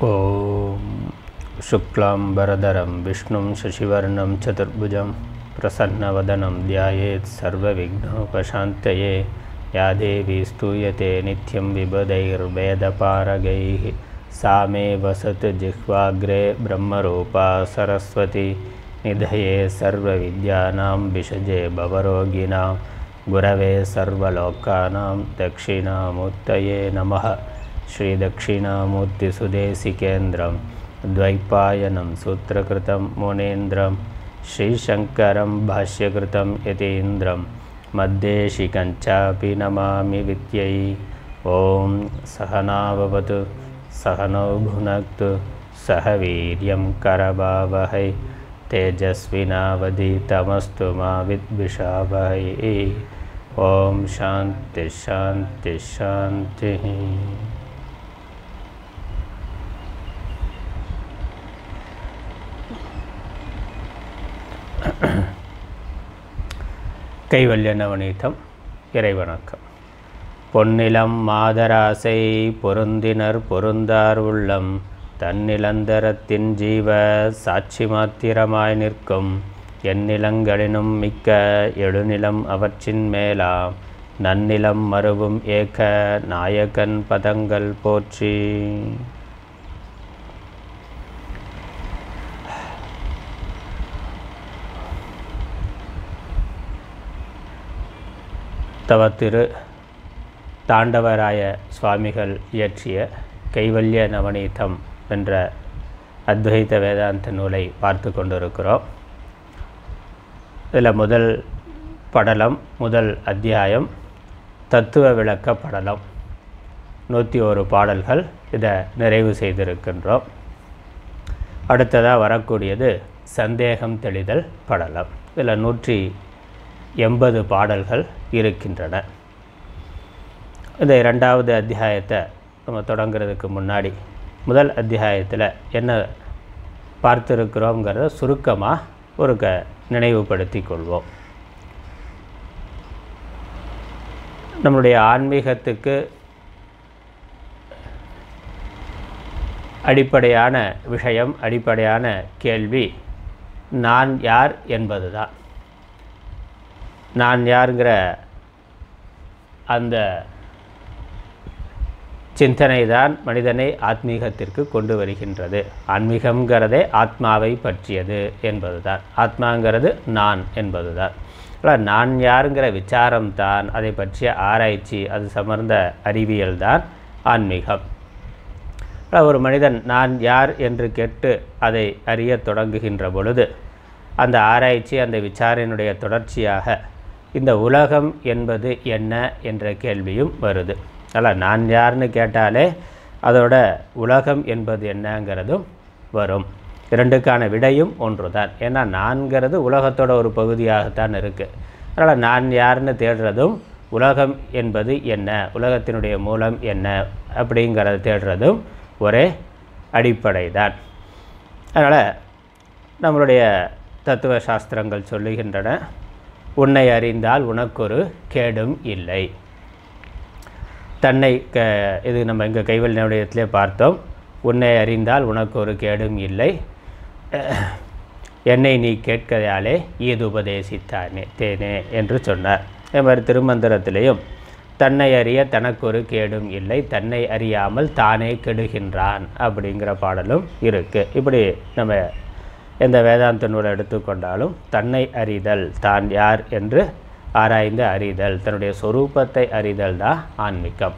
ॐ शुक्लाम्बरधरं विष्णुं शशिवर्णं चतुर्भुजं प्रसन्नवदनं ध्यायेत् सर्वविघ्नोपशान्तये या देवी स्तूयते नित्यं विबदैर्वेदपारगैः सा मे वसत् जिह्वाग्रे ब्रह्मरूपा सरस्वती निधये सर्वविद्यानां विषजे भवरोगिणां गुरवे सर्वलोकानां दक्षिणामूर्तये नमः श्रीदक्षिणामूर्तिसुदेशिकेन्द्रं द्वैपायनं सूत्रकृतं मुनीन्द्रं श्रीशङ्करं भाष्यकृतं यतीन्द्रं मद्देशिकञ्चापि नमामि विद्यै ॐ सहनाववतु सहनौ भुनक्तु सह वीर्यं करवावहै तेजस्विनावधीतमस्तु मा विद्विषावहै ॐ शान्तिः शान्तिः शान्तिः கைவல்ய நவநீதம் இறைவணக்கம் பொன்னிலம் மாதராசை பொருந்தினர் பொருந்தார் உள்ளம் தன்னிலந்தரத்தின் ஜீவ சாட்சி மாத்திரமாய் நிற்கும் எந்நிலங்களினும் மிக்க எழுநிலம் அவற்றின் மேலாம் நன்னிலம் மறுவும் ஏக நாயகன் பதங்கள் போற்றி தவ திரு தாண்டவராய சுவாமிகள் இயற்றிய கைவல்ய நவநீதம் என்ற அத்வைத வேதாந்த நூலை பார்த்து கொண்டிருக்கிறோம் இதில் முதல் படலம் முதல் அத்தியாயம் தத்துவ விளக்க படலம் நூற்றி ஒரு பாடல்கள் இதை நிறைவு செய்திருக்கின்றோம் அடுத்ததாக வரக்கூடியது சந்தேகம் தெளிதல் படலம் இதில் நூற்றி எண்பது பாடல்கள் இருக்கின்றன இந்த இரண்டாவது அத்தியாயத்தை நம்ம தொடங்கிறதுக்கு முன்னாடி முதல் அத்தியாயத்தில் என்ன பார்த்துருக்கிறோங்கிறத சுருக்கமாக ஒரு க நினைவுபடுத்தி கொள்வோம் நம்மளுடைய ஆன்மீகத்துக்கு அடிப்படையான விஷயம் அடிப்படையான கேள்வி நான் யார் என்பது தான் நான் யாருங்கிற அந்த சிந்தனை தான் மனிதனை ஆத்மீகத்திற்கு கொண்டு வருகின்றது ஆன்மீகங்கிறதே ஆத்மாவை பற்றியது என்பது தான் ஆத்மாங்கிறது நான் என்பது தான் நான் யாருங்கிற விசாரம் தான் அதை பற்றிய ஆராய்ச்சி அது சமர்ந்த அறிவியல் தான் ஆன்மீகம் ஒரு மனிதன் நான் யார் என்று கேட்டு அதை அறிய தொடங்குகின்ற பொழுது அந்த ஆராய்ச்சி அந்த விசாரணையுடைய தொடர்ச்சியாக இந்த உலகம் என்பது என்ன என்ற கேள்வியும் வருது அல்ல நான் யாருன்னு கேட்டாலே அதோட உலகம் என்பது என்னங்கிறதும் வரும் இரண்டுக்கான விடையும் ஒன்று தான் ஏன்னா நான்கிறது உலகத்தோட ஒரு பகுதியாகத்தான் இருக்குது அதனால் நான் யாருன்னு தேடுறதும் உலகம் என்பது என்ன உலகத்தினுடைய மூலம் என்ன அப்படிங்கிறத தேடுறதும் ஒரே அடிப்படை தான் அதனால் நம்மளுடைய தத்துவ சாஸ்திரங்கள் சொல்லுகின்றன உன்னை அறிந்தால் உனக்கொரு கேடும் இல்லை தன்னை க இது நம்ம இங்கே கைவல் நிலையத்திலே பார்த்தோம் உன்னை அறிந்தால் உனக்கு ஒரு கேடும் இல்லை என்னை நீ கேட்கதாலே ஈது உபதேசித்தானே தேனே என்று சொன்னார் அதே மாதிரி திருமந்திரத்திலையும் தன்னை அறிய தனக்கு ஒரு கேடும் இல்லை தன்னை அறியாமல் தானே கெடுகின்றான் அப்படிங்கிற பாடலும் இருக்குது இப்படி நம்ம எந்த வேதாந்த நூலை எடுத்துக்கொண்டாலும் தன்னை அறிதல் தான் யார் என்று ஆராய்ந்து அறிதல் தன்னுடைய சொரூபத்தை அறிதல் தான் ஆன்மீகம்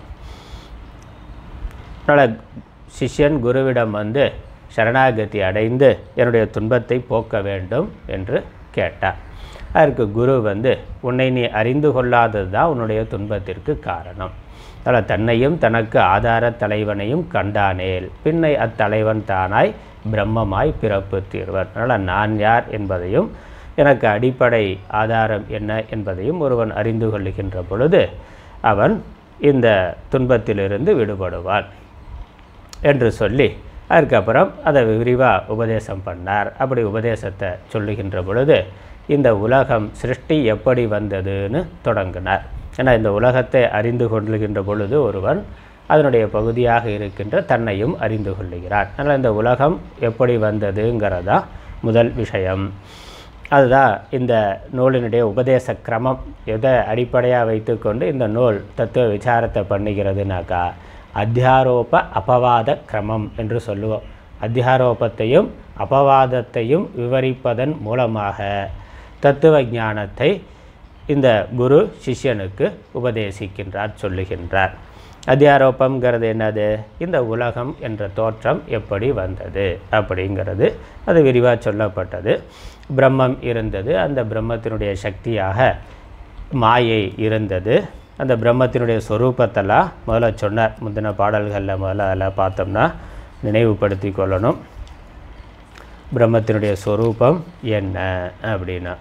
அதனால் சிஷ்யன் குருவிடம் வந்து சரணாகதி அடைந்து என்னுடைய துன்பத்தை போக்க வேண்டும் என்று கேட்டார் அதற்கு குரு வந்து உன்னை நீ அறிந்து கொள்ளாதது தான் உன்னுடைய துன்பத்திற்கு காரணம் அதனால் தன்னையும் தனக்கு ஆதார தலைவனையும் கண்டானேல் பின்னை அத்தலைவன் தானாய் பிரம்மமாய் பிறப்பு தீர்வர் அதனால் நான் யார் என்பதையும் எனக்கு அடிப்படை ஆதாரம் என்ன என்பதையும் ஒருவன் அறிந்து கொள்ளுகின்ற பொழுது அவன் இந்த துன்பத்திலிருந்து விடுபடுவான் என்று சொல்லி அதுக்கப்புறம் அதை விரிவாக உபதேசம் பண்ணார் அப்படி உபதேசத்தை சொல்லுகின்ற பொழுது இந்த உலகம் சிருஷ்டி எப்படி வந்ததுன்னு தொடங்கினார் ஏன்னா இந்த உலகத்தை அறிந்து கொள்ளுகின்ற பொழுது ஒருவன் அதனுடைய பகுதியாக இருக்கின்ற தன்னையும் அறிந்து கொள்ளுகிறான் அதனால் இந்த உலகம் எப்படி வந்ததுங்கிறதா முதல் விஷயம் அதுதான் இந்த நூலினுடைய உபதேச கிரமம் எதை அடிப்படையாக வைத்துக்கொண்டு இந்த நூல் தத்துவ விசாரத்தை பண்ணுகிறதுனாக்கா அத்தியாரோப அபவாத கிரமம் என்று சொல்லுவோம் அத்தியாரோபத்தையும் அபவாதத்தையும் விவரிப்பதன் மூலமாக தத்துவ ஞானத்தை இந்த குரு சிஷ்யனுக்கு உபதேசிக்கின்றார் சொல்லுகின்றார் அத்தியாரோபம்ங்கிறது என்னது இந்த உலகம் என்ற தோற்றம் எப்படி வந்தது அப்படிங்கிறது அது விரிவாக சொல்லப்பட்டது பிரம்மம் இருந்தது அந்த பிரம்மத்தினுடைய சக்தியாக மாயை இருந்தது அந்த பிரம்மத்தினுடைய சொரூபத்தெல்லாம் முதல்ல சொன்னார் முந்தின பாடல்களில் முதல்ல அதெல்லாம் பார்த்தோம்னா நினைவுபடுத்தி கொள்ளணும் பிரம்மத்தினுடைய சொரூபம் என்ன அப்படின்னா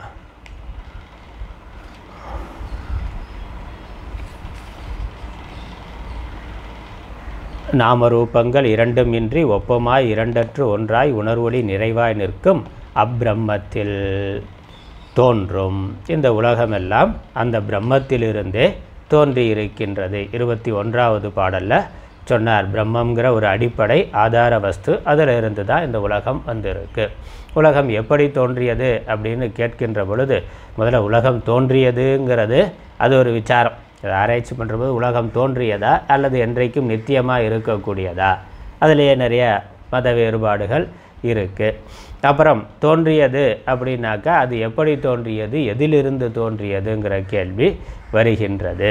நாமரூபங்கள் இரண்டுமின்றி ஒப்பமாய் இரண்டற்று ஒன்றாய் உணர்வொளி நிறைவாய் நிற்கும் அப்பிரம்மத்தில் தோன்றும் இந்த உலகமெல்லாம் அந்த பிரம்மத்திலிருந்தே தோன்றி இருக்கின்றது இருபத்தி ஒன்றாவது பாடல்ல சொன்னார் பிரம்மங்கிற ஒரு அடிப்படை ஆதார வஸ்து அதில் இருந்து தான் இந்த உலகம் வந்திருக்கு உலகம் எப்படி தோன்றியது அப்படின்னு கேட்கின்ற பொழுது முதல்ல உலகம் தோன்றியதுங்கிறது அது ஒரு விசாரம் இதை ஆராய்ச்சி பண்ணுறபோது உலகம் தோன்றியதா அல்லது என்றைக்கும் நித்தியமாக இருக்கக்கூடியதா அதிலேயே நிறைய மத வேறுபாடுகள் இருக்குது அப்புறம் தோன்றியது அப்படின்னாக்கா அது எப்படி தோன்றியது எதிலிருந்து தோன்றியதுங்கிற கேள்வி வருகின்றது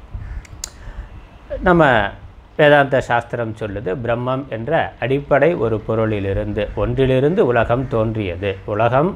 நம்ம வேதாந்த சாஸ்திரம் சொல்லுது பிரம்மம் என்ற அடிப்படை ஒரு பொருளிலிருந்து ஒன்றிலிருந்து உலகம் தோன்றியது உலகம்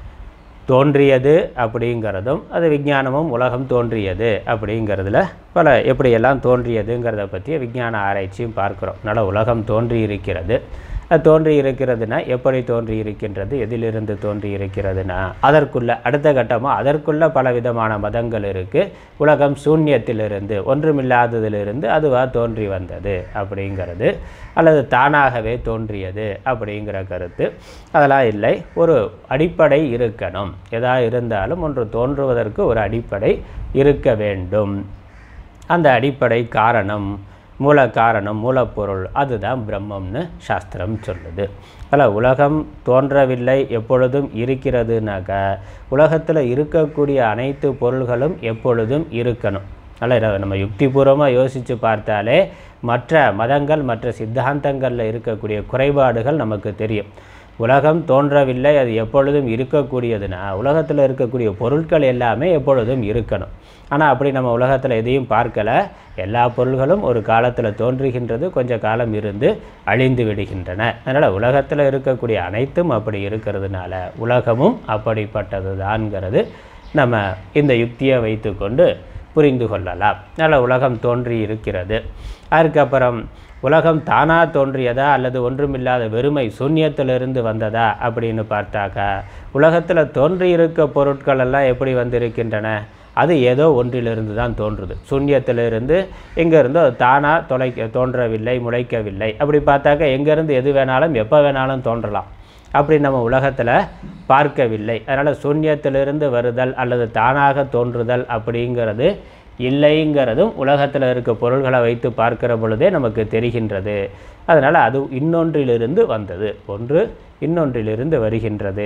தோன்றியது அப்படிங்கிறதும் அது விஞ்ஞானமும் உலகம் தோன்றியது அப்படிங்கிறதுல பல எப்படியெல்லாம் தோன்றியதுங்கிறத பற்றிய விஞ்ஞான ஆராய்ச்சியும் பார்க்குறோம் அதனால் உலகம் தோன்றி இருக்கிறது அது தோன்றி இருக்கிறதுனா எப்படி தோன்றி இருக்கின்றது எதிலிருந்து தோன்றி இருக்கிறதுனா அதற்குள்ள அடுத்த கட்டமாக அதற்குள்ள பல விதமான மதங்கள் இருக்குது உலகம் சூன்யத்திலிருந்து ஒன்றுமில்லாததிலிருந்து அதுவாக தோன்றி வந்தது அப்படிங்கிறது அல்லது தானாகவே தோன்றியது அப்படிங்கிற கருத்து அதெல்லாம் இல்லை ஒரு அடிப்படை இருக்கணும் எதா இருந்தாலும் ஒன்று தோன்றுவதற்கு ஒரு அடிப்படை இருக்க வேண்டும் அந்த அடிப்படை காரணம் மூல காரணம் மூலப்பொருள் அதுதான் பிரம்மம்னு சாஸ்திரம் சொல்லுது அதில் உலகம் தோன்றவில்லை எப்பொழுதும் இருக்கிறதுனாக்கா உலகத்தில் இருக்கக்கூடிய அனைத்து பொருள்களும் எப்பொழுதும் இருக்கணும் அதனால் நம்ம யுக்திபூர்வமாக யோசித்து பார்த்தாலே மற்ற மதங்கள் மற்ற சித்தாந்தங்களில் இருக்கக்கூடிய குறைபாடுகள் நமக்கு தெரியும் உலகம் தோன்றவில்லை அது எப்பொழுதும் இருக்கக்கூடியதுன்னா உலகத்தில் இருக்கக்கூடிய பொருட்கள் எல்லாமே எப்பொழுதும் இருக்கணும் ஆனால் அப்படி நம்ம உலகத்தில் எதையும் பார்க்கலை எல்லா பொருள்களும் ஒரு காலத்தில் தோன்றுகின்றது கொஞ்ச காலம் இருந்து அழிந்து விடுகின்றன அதனால் உலகத்தில் இருக்கக்கூடிய அனைத்தும் அப்படி இருக்கிறதுனால உலகமும் அப்படிப்பட்டது தான்ங்கிறது நம்ம இந்த யுக்தியை வைத்துக்கொண்டு புரிந்து கொள்ளலாம் அதனால் உலகம் தோன்றி இருக்கிறது அதுக்கப்புறம் உலகம் தானாக தோன்றியதா அல்லது ஒன்றுமில்லாத வெறுமை சூன்யத்திலிருந்து வந்ததா அப்படின்னு பார்த்தாக்கா உலகத்தில் தோன்றியிருக்க பொருட்கள் எல்லாம் எப்படி வந்திருக்கின்றன அது ஏதோ ஒன்றிலிருந்து தான் தோன்றுது சூன்யத்திலிருந்து எங்கேருந்தோ அது தானாக தொலைக்க தோன்றவில்லை முளைக்கவில்லை அப்படி பார்த்தாக்கா எங்கேருந்து எது வேணாலும் எப்போ வேணாலும் தோன்றலாம் அப்படி நம்ம உலகத்தில் பார்க்கவில்லை அதனால் சூன்யத்திலிருந்து வருதல் அல்லது தானாக தோன்றுதல் அப்படிங்கிறது இல்லைங்கிறதும் உலகத்தில் இருக்க பொருள்களை வைத்து பார்க்கிற பொழுதே நமக்கு தெரிகின்றது அதனால் அது இன்னொன்றிலிருந்து வந்தது ஒன்று இன்னொன்றிலிருந்து வருகின்றது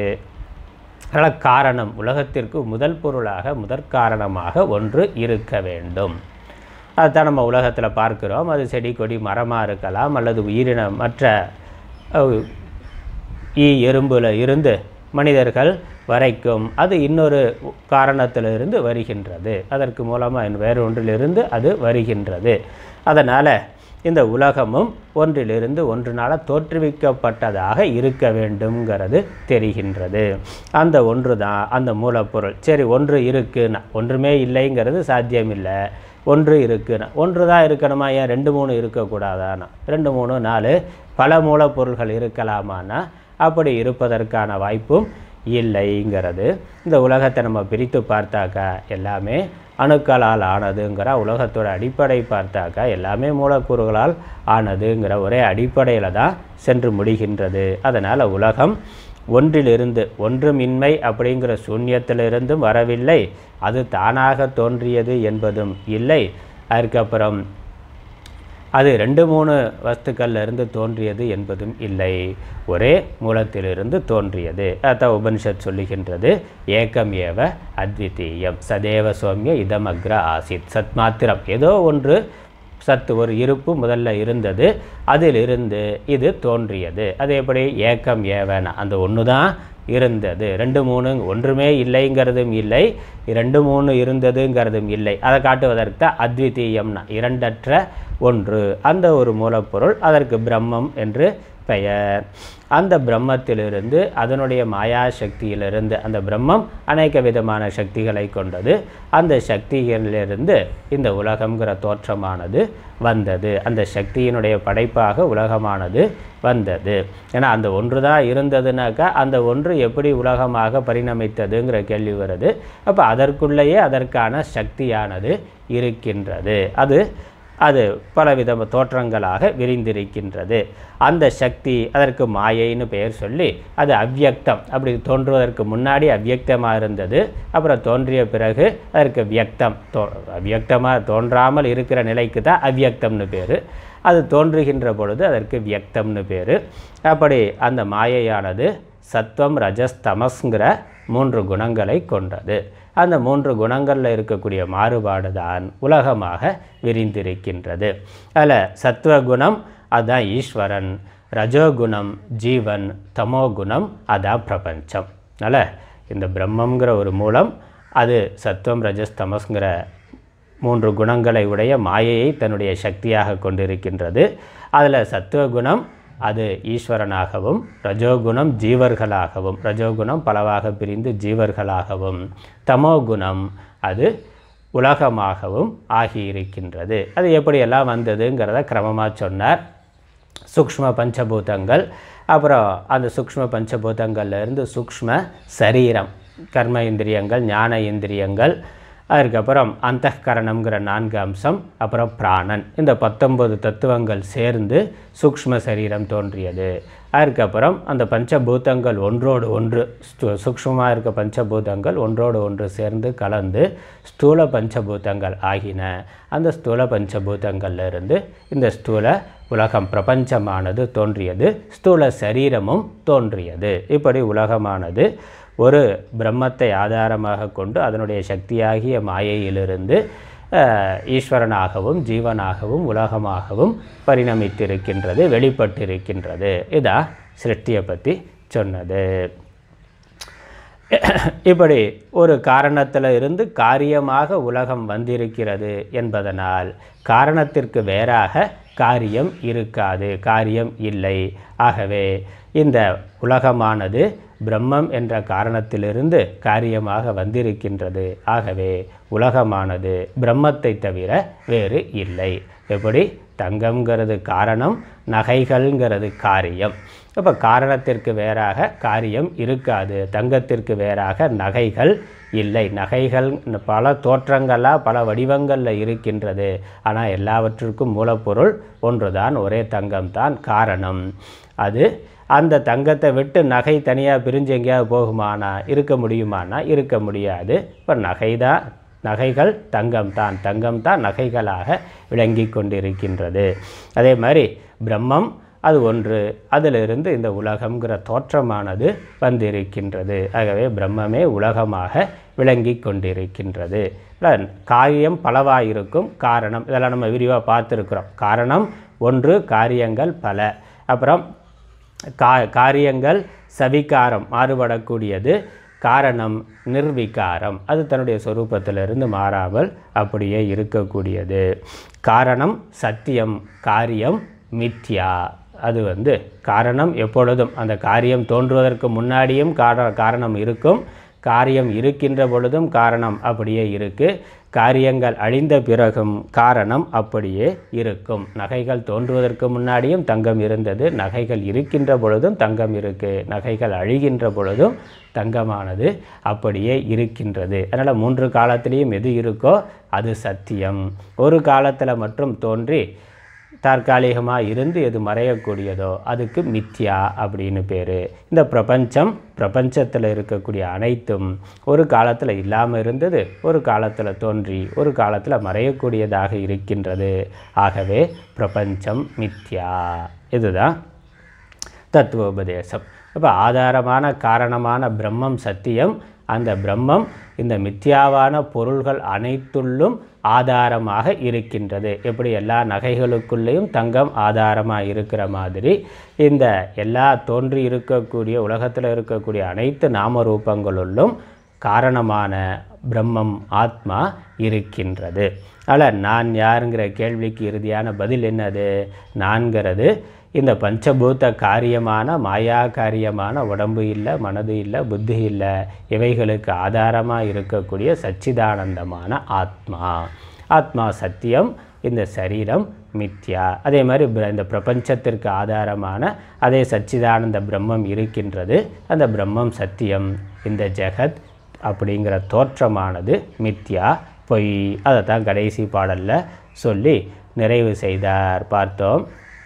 அதனால் காரணம் உலகத்திற்கு முதல் பொருளாக முதற் காரணமாக ஒன்று இருக்க வேண்டும் அதுதான் நம்ம உலகத்தில் பார்க்கிறோம் அது செடி கொடி மரமாக இருக்கலாம் அல்லது உயிரின மற்ற அஹ், ஈ எறும்புல இருந்து மனிதர்கள் வரைக்கும் அது இன்னொரு காரணத்திலிருந்து வருகின்றது அதற்கு மூலமாக வேறு ஒன்றிலிருந்து அது வருகின்றது அதனால் இந்த உலகமும் ஒன்றிலிருந்து ஒன்றினால் தோற்றுவிக்கப்பட்டதாக இருக்க வேண்டும்ங்கிறது தெரிகின்றது அந்த ஒன்று தான் அந்த மூலப்பொருள் சரி ஒன்று இருக்குன்னா ஒன்றுமே இல்லைங்கிறது சாத்தியமில்லை ஒன்று இருக்குன்னா ஒன்று தான் இருக்கணுமா ஏன் ரெண்டு மூணு இருக்கக்கூடாதானா ரெண்டு மூணு நாலு பல மூலப்பொருள்கள் இருக்கலாமான்னா அப்படி இருப்பதற்கான வாய்ப்பும் இல்லைங்கிறது இந்த உலகத்தை நம்ம பிரித்து பார்த்தாக்கா எல்லாமே அணுக்களால் ஆனதுங்கிற உலகத்தோட அடிப்படை பார்த்தாக்கா எல்லாமே மூலக்கூறுகளால் ஆனதுங்கிற ஒரே அடிப்படையில் தான் சென்று முடிகின்றது அதனால் உலகம் ஒன்றிலிருந்து ஒன்றுமின்மை அப்படிங்கிற சூன்யத்திலிருந்தும் வரவில்லை அது தானாக தோன்றியது என்பதும் இல்லை அதுக்கப்புறம் அது ரெண்டு மூணு வஸ்துக்கள்ல இருந்து தோன்றியது என்பதும் இல்லை ஒரே மூலத்திலிருந்து தோன்றியது அதான் உபனிஷத் சொல்லுகின்றது ஏகம் ஏவ அத்விதீயம் சதேவ சௌமிய இதமக்ர ஆசித் சத் மாத்திரம் ஏதோ ஒன்று சத்து ஒரு இருப்பு முதல்ல இருந்தது அதிலிருந்து இது தோன்றியது அது எப்படி ஏக்கம் ஏவன அந்த ஒன்று தான் இருந்தது ரெண்டு மூணு ஒன்றுமே இல்லைங்கிறதும் இல்லை ரெண்டு மூணு இருந்ததுங்கிறதும் இல்லை அதை காட்டுவதற்கு தான் அத்விதீயம்னா இரண்டற்ற ஒன்று அந்த ஒரு மூலப்பொருள் அதற்கு பிரம்மம் என்று பெயர் அந்த பிரம்மத்திலிருந்து அதனுடைய மாயா சக்தியிலிருந்து அந்த பிரம்மம் அநேக விதமான சக்திகளை கொண்டது அந்த சக்திகளிலிருந்து இந்த உலகம்ங்கிற தோற்றமானது வந்தது அந்த சக்தியினுடைய படைப்பாக உலகமானது வந்தது ஏன்னா அந்த ஒன்று தான் இருந்ததுனாக்கா அந்த ஒன்று எப்படி உலகமாக பரிணமித்ததுங்கிற கேள்வி வருது அப்போ அதற்குள்ளேயே அதற்கான சக்தியானது இருக்கின்றது அது அது பலவித தோற்றங்களாக விரிந்திருக்கின்றது அந்த சக்தி அதற்கு மாயைன்னு பெயர் சொல்லி அது அவ்யக்தம் அப்படி தோன்றுவதற்கு முன்னாடி அவ்யக்தமாக இருந்தது அப்புறம் தோன்றிய பிறகு அதற்கு வியக்தம் தோ அவ்யக்தமாக தோன்றாமல் இருக்கிற நிலைக்கு தான் அவ்யக்தம்னு பேர் அது தோன்றுகின்ற பொழுது அதற்கு வியக்தம்னு பேர் அப்படி அந்த மாயையானது சத்வம் ரஜஸ் தமஸ்ங்கிற மூன்று குணங்களை கொண்டது அந்த மூன்று குணங்களில் இருக்கக்கூடிய மாறுபாடு தான் உலகமாக விரிந்திருக்கின்றது அதில் சத்வகுணம் அதுதான் ஈஸ்வரன் ரஜோகுணம் ஜீவன் தமோகுணம் அதான் பிரபஞ்சம் அதனால் இந்த பிரம்மங்கிற ஒரு மூலம் அது சத்வம் ரஜஸ் தமஸ்ங்கிற மூன்று குணங்களை உடைய மாயையை தன்னுடைய சக்தியாக கொண்டிருக்கின்றது அதில் சத்துவகுணம் அது ஈஸ்வரனாகவும் ரஜோகுணம் ஜீவர்களாகவும் ரஜோகுணம் பலவாக பிரிந்து ஜீவர்களாகவும் தமோகுணம் அது உலகமாகவும் ஆகியிருக்கின்றது அது எப்படியெல்லாம் வந்ததுங்கிறத கிரமமாக சொன்னார் சூக்ஷ்ம பஞ்சபூதங்கள் அப்புறம் அந்த சூக்ஷ்ம பஞ்சபூதங்கள்ல இருந்து சூக்ஷ்ம சரீரம் கர்ம இந்திரியங்கள் ஞான இந்திரியங்கள் அதுக்கப்புறம் அந்தகரணம்ங்கிற நான்கு அம்சம் அப்புறம் பிராணன் இந்த பத்தொன்பது தத்துவங்கள் சேர்ந்து சூக்ஷ்ம சரீரம் தோன்றியது அதுக்கப்புறம் அந்த பஞ்சபூதங்கள் ஒன்றோடு ஒன்று சூக்ஷ்மமாக இருக்க பஞ்சபூதங்கள் ஒன்றோடு ஒன்று சேர்ந்து கலந்து ஸ்தூல பஞ்சபூதங்கள் ஆகின அந்த ஸ்தூல பஞ்சபூதங்கள்ல இருந்து இந்த ஸ்தூல உலகம் பிரபஞ்சமானது தோன்றியது ஸ்தூல சரீரமும் தோன்றியது இப்படி உலகமானது ஒரு பிரம்மத்தை ஆதாரமாக கொண்டு அதனுடைய சக்தியாகிய மாயையிலிருந்து அஹ், ஈஸ்வரனாகவும் ஜீவனாகவும் உலகமாகவும் பரிணமித்திருக்கின்றது வெளிப்பட்டிருக்கின்றது இதான் சிருஷ்டியை பற்றி சொன்னது இப்படி ஒரு காரணத்தில் இருந்து காரியமாக உலகம் வந்திருக்கிறது என்பதனால் காரணத்திற்கு வேறாக காரியம் இருக்காது காரியம் இல்லை ஆகவே இந்த உலகமானது பிரம்மம் என்ற காரணத்திலிருந்து காரியமாக வந்திருக்கின்றது ஆகவே உலகமானது பிரம்மத்தை தவிர வேறு இல்லை எப்படி தங்கம்ங்கிறது காரணம் நகைகள்ங்கிறது காரியம் அப்போ காரணத்திற்கு வேறாக காரியம் இருக்காது தங்கத்திற்கு வேறாக நகைகள் இல்லை நகைகள் பல தோற்றங்களாக பல வடிவங்களில் இருக்கின்றது ஆனால் எல்லாவற்றிற்கும் மூலப்பொருள் ஒன்றுதான் ஒரே தங்கம்தான் காரணம் அது அந்த தங்கத்தை விட்டு நகை தனியாக பிரிஞ்சு எங்கேயாவது போகுமானா இருக்க முடியுமானா இருக்க முடியாது இப்போ நகை தான் நகைகள் தங்கம் தான் தங்கம் தான் நகைகளாக விளங்கி கொண்டிருக்கின்றது அதே மாதிரி பிரம்மம் அது ஒன்று அதிலிருந்து இந்த உலகம்ங்கிற தோற்றமானது வந்திருக்கின்றது ஆகவே பிரம்மமே உலகமாக விளங்கி கொண்டிருக்கின்றது இல்ல, காரியம் பலவாக இருக்கும் காரணம் இதெல்லாம் நம்ம விரிவாக பார்த்துருக்குறோம் காரணம் ஒன்று காரியங்கள் பல அப்புறம் கா காரியங்கள் சவிகாரம் மாறுபடக்கூடியது காரணம் நிர்விகாரம் அது தன்னுடைய சொரூபத்திலிருந்து மாறாமல் அப்படியே இருக்கக்கூடியது காரணம் சத்தியம் காரியம் மித்யா அது வந்து காரணம் எப்பொழுதும் அந்த காரியம் தோன்றுவதற்கு முன்னாடியும் கார காரணம் இருக்கும் காரியம் இருக்கின்ற பொழுதும் காரணம் அப்படியே இருக்கு காரியங்கள் அழிந்த பிறகும் காரணம் அப்படியே இருக்கும் நகைகள் தோன்றுவதற்கு முன்னாடியும் தங்கம் இருந்தது நகைகள் இருக்கின்ற பொழுதும் தங்கம் இருக்கு நகைகள் அழிகின்ற பொழுதும் தங்கமானது அப்படியே இருக்கின்றது அதனால் மூன்று காலத்திலையும் எது இருக்கோ அது சத்தியம் ஒரு காலத்தில் மட்டும் தோன்றி தற்காலிகமாக இருந்து எது மறையக்கூடியதோ அதுக்கு மித்யா அப்படின்னு பேர் இந்த பிரபஞ்சம் பிரபஞ்சத்தில் இருக்கக்கூடிய அனைத்தும் ஒரு காலத்தில் இல்லாமல் இருந்தது ஒரு காலத்தில் தோன்றி ஒரு காலத்தில் மறையக்கூடியதாக இருக்கின்றது ஆகவே பிரபஞ்சம் மித்யா இதுதான் தத்துவோபதேசம் அப்போ ஆதாரமான காரணமான பிரம்மம் சத்தியம் அந்த பிரம்மம் இந்த மித்யாவான பொருள்கள் அனைத்துள்ளும் ஆதாரமாக இருக்கின்றது எப்படி எல்லா நகைகளுக்குள்ளேயும் தங்கம் ஆதாரமாக இருக்கிற மாதிரி இந்த எல்லா தோன்றி இருக்கக்கூடிய உலகத்தில் இருக்கக்கூடிய அனைத்து நாம ரூபங்களுள்ளும் காரணமான பிரம்மம் ஆத்மா இருக்கின்றது அதில் நான் யாருங்கிற கேள்விக்கு இறுதியான பதில் என்னது நான்கிறது இந்த பஞ்சபூத காரியமான மாயா காரியமான உடம்பு இல்லை மனது இல்லை புத்தி இல்லை இவைகளுக்கு ஆதாரமாக இருக்கக்கூடிய சச்சிதானந்தமான ஆத்மா ஆத்மா சத்தியம் இந்த சரீரம் மித்யா அதே மாதிரி பிர- இந்த பிரபஞ்சத்திற்கு ஆதாரமான அதே சச்சிதானந்த பிரம்மம் இருக்கின்றது அந்த பிரம்மம் சத்தியம் இந்த ஜெகத் அப்படிங்கிற தோற்றமானது மித்யா பொய் அதை தான் கடைசி பாடலில் சொல்லி நிறைவு செய்தார் பார்த்தோம்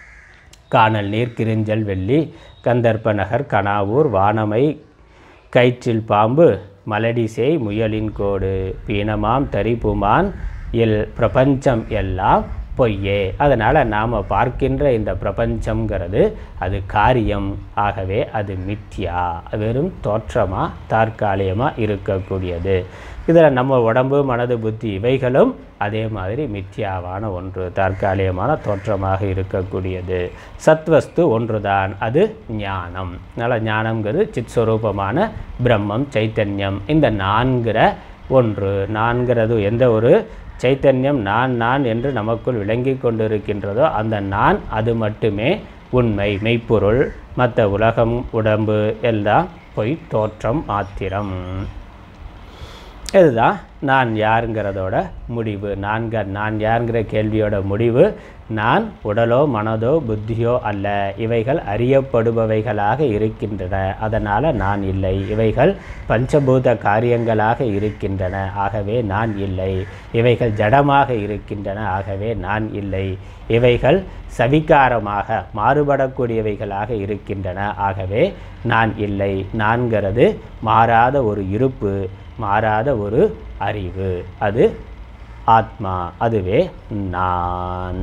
காணல் நீர் கிரிஞ்சல் வெள்ளி கந்தர்ப்ப நகர் கனாவூர் வானமை கயிற்றில் பாம்பு மலடிசேய் முயலின் கோடு பீனமாம் தரிப்புமான் எல் பிரபஞ்சம் எல்லாம் பொய்யே அதனால் நாம் பார்க்கின்ற இந்த பிரபஞ்சம்ங்கிறது அது காரியம் ஆகவே அது மித்யா வெறும் தோற்றமாக தற்காலிகமாக இருக்கக்கூடியது இதில் நம்ம உடம்பு மனது புத்தி இவைகளும் அதே மாதிரி மித்யாவான ஒன்று தற்காலிகமான தோற்றமாக இருக்கக்கூடியது சத்வஸ்து ஒன்றுதான் அது ஞானம் அதனால் ஞானம்ங்கிறது சித்ஸ்வரூபமான பிரம்மம் சைத்தன்யம் இந்த நான்கிற ஒன்று நான்கிறது எந்த ஒரு சைத்தன்யம் நான் நான் என்று நமக்குள் விளங்கி கொண்டிருக்கின்றதோ அந்த நான் அது மட்டுமே உண்மை மெய்ப்பொருள் மற்ற உலகம் உடம்பு எல்லாம் பொய் தோற்றம் மாத்திரம் இதுதான் நான் யாருங்கிறதோட முடிவு நான்க நான் யாருங்கிற கேள்வியோட முடிவு நான் உடலோ மனதோ புத்தியோ அல்ல இவைகள் அறியப்படுபவைகளாக இருக்கின்றன அதனால் நான் இல்லை இவைகள் பஞ்சபூத காரியங்களாக இருக்கின்றன ஆகவே நான் இல்லை இவைகள் ஜடமாக இருக்கின்றன ஆகவே நான் இல்லை இவைகள் சவிகாரமாக மாறுபடக்கூடியவைகளாக இருக்கின்றன ஆகவே நான் இல்லை நான்கிறது மாறாத ஒரு இருப்பு மாறாத ஒரு அறிவு அது ஆத்மா அதுவே நான்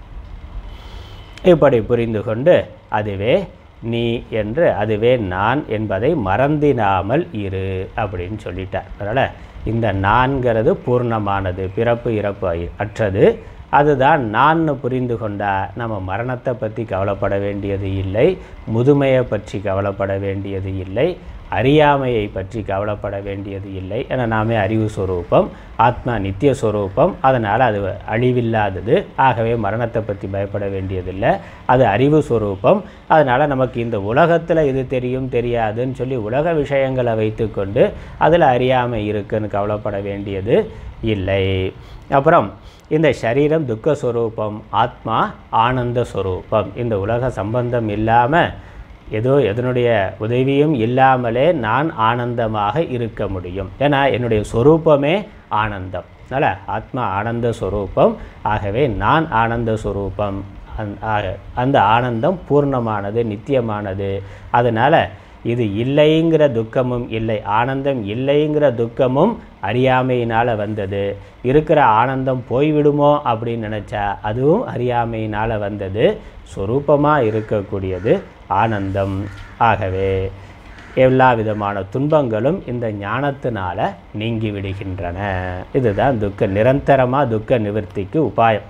இப்படி புரிந்து கொண்டு அதுவே நீ என்று அதுவே நான் என்பதை மறந்திடாமல் இரு அப்படின்னு சொல்லிட்டார் அதனால் இந்த நான்கிறது பூர்ணமானது பிறப்பு இறப்பு அ- அற்றது அதுதான் நான்னு புரிந்து கொண்டா நம்ம மரணத்தை பற்றி கவலைப்பட வேண்டியது இல்லை முதுமையை பற்றி கவலைப்பட வேண்டியது இல்லை அறியாமையை பற்றி கவலைப்பட வேண்டியது இல்லை ஏன்னா நாமே அறிவு சொரூபம் ஆத்மா நித்திய சொரூபம் அதனால் அது அழிவில்லாதது ஆகவே மரணத்தை பற்றி பயப்பட வேண்டியதில்லை அது அறிவு சொரூபம் அதனால் நமக்கு இந்த உலகத்தில் இது தெரியும் தெரியாதுன்னு சொல்லி உலக விஷயங்களை வைத்துக்கொண்டு அதில் அறியாமை இருக்குன்னு கவலைப்பட வேண்டியது இல்லை அப்புறம் இந்த சரீரம் துக்க சொரூபம் ஆத்மா ஆனந்த சொரூபம் இந்த உலக சம்பந்தம் இல்லாமல் ஏதோ எதனுடைய உதவியும் இல்லாமலே நான் ஆனந்தமாக இருக்க முடியும் ஏன்னா என்னுடைய சொரூபமே ஆனந்தம் அதனால் ஆத்மா ஆனந்த சொரூபம் ஆகவே நான் ஆனந்த சொரூபம் அந்- ஆக- அந்த ஆனந்தம் பூர்ணமானது நித்தியமானது அதனால் இது இல்லைங்கிற துக்கமும் இல்லை ஆனந்தம் இல்லைங்கிற துக்கமும் அறியாமையினால் வந்தது இருக்கிற ஆனந்தம் போய்விடுமோ அப்படின்னு நினச்சா அதுவும் அறியாமையினால் வந்தது சொரூபமாக இருக்கக்கூடியது ஆனந்தம் ஆகவே எல்லா விதமான துன்பங்களும் இந்த ஞானத்தினால நீங்கி விடுகின்றன இதுதான் துக்க நிரந்தரமாக துக்க நிவர்த்திக்கு உபாயம்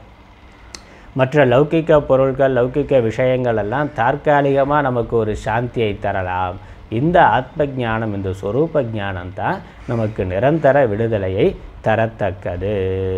மற்ற லௌகிக்க பொருட்கள் லௌகிக்க விஷயங்கள் எல்லாம் தற்காலிகமாக நமக்கு ஒரு சாந்தியை தரலாம் இந்த ஆத்ம ஞானம் இந்த சொரூப ஞானம் தான் நமக்கு நிரந்தர விடுதலையை தரத்தக்கது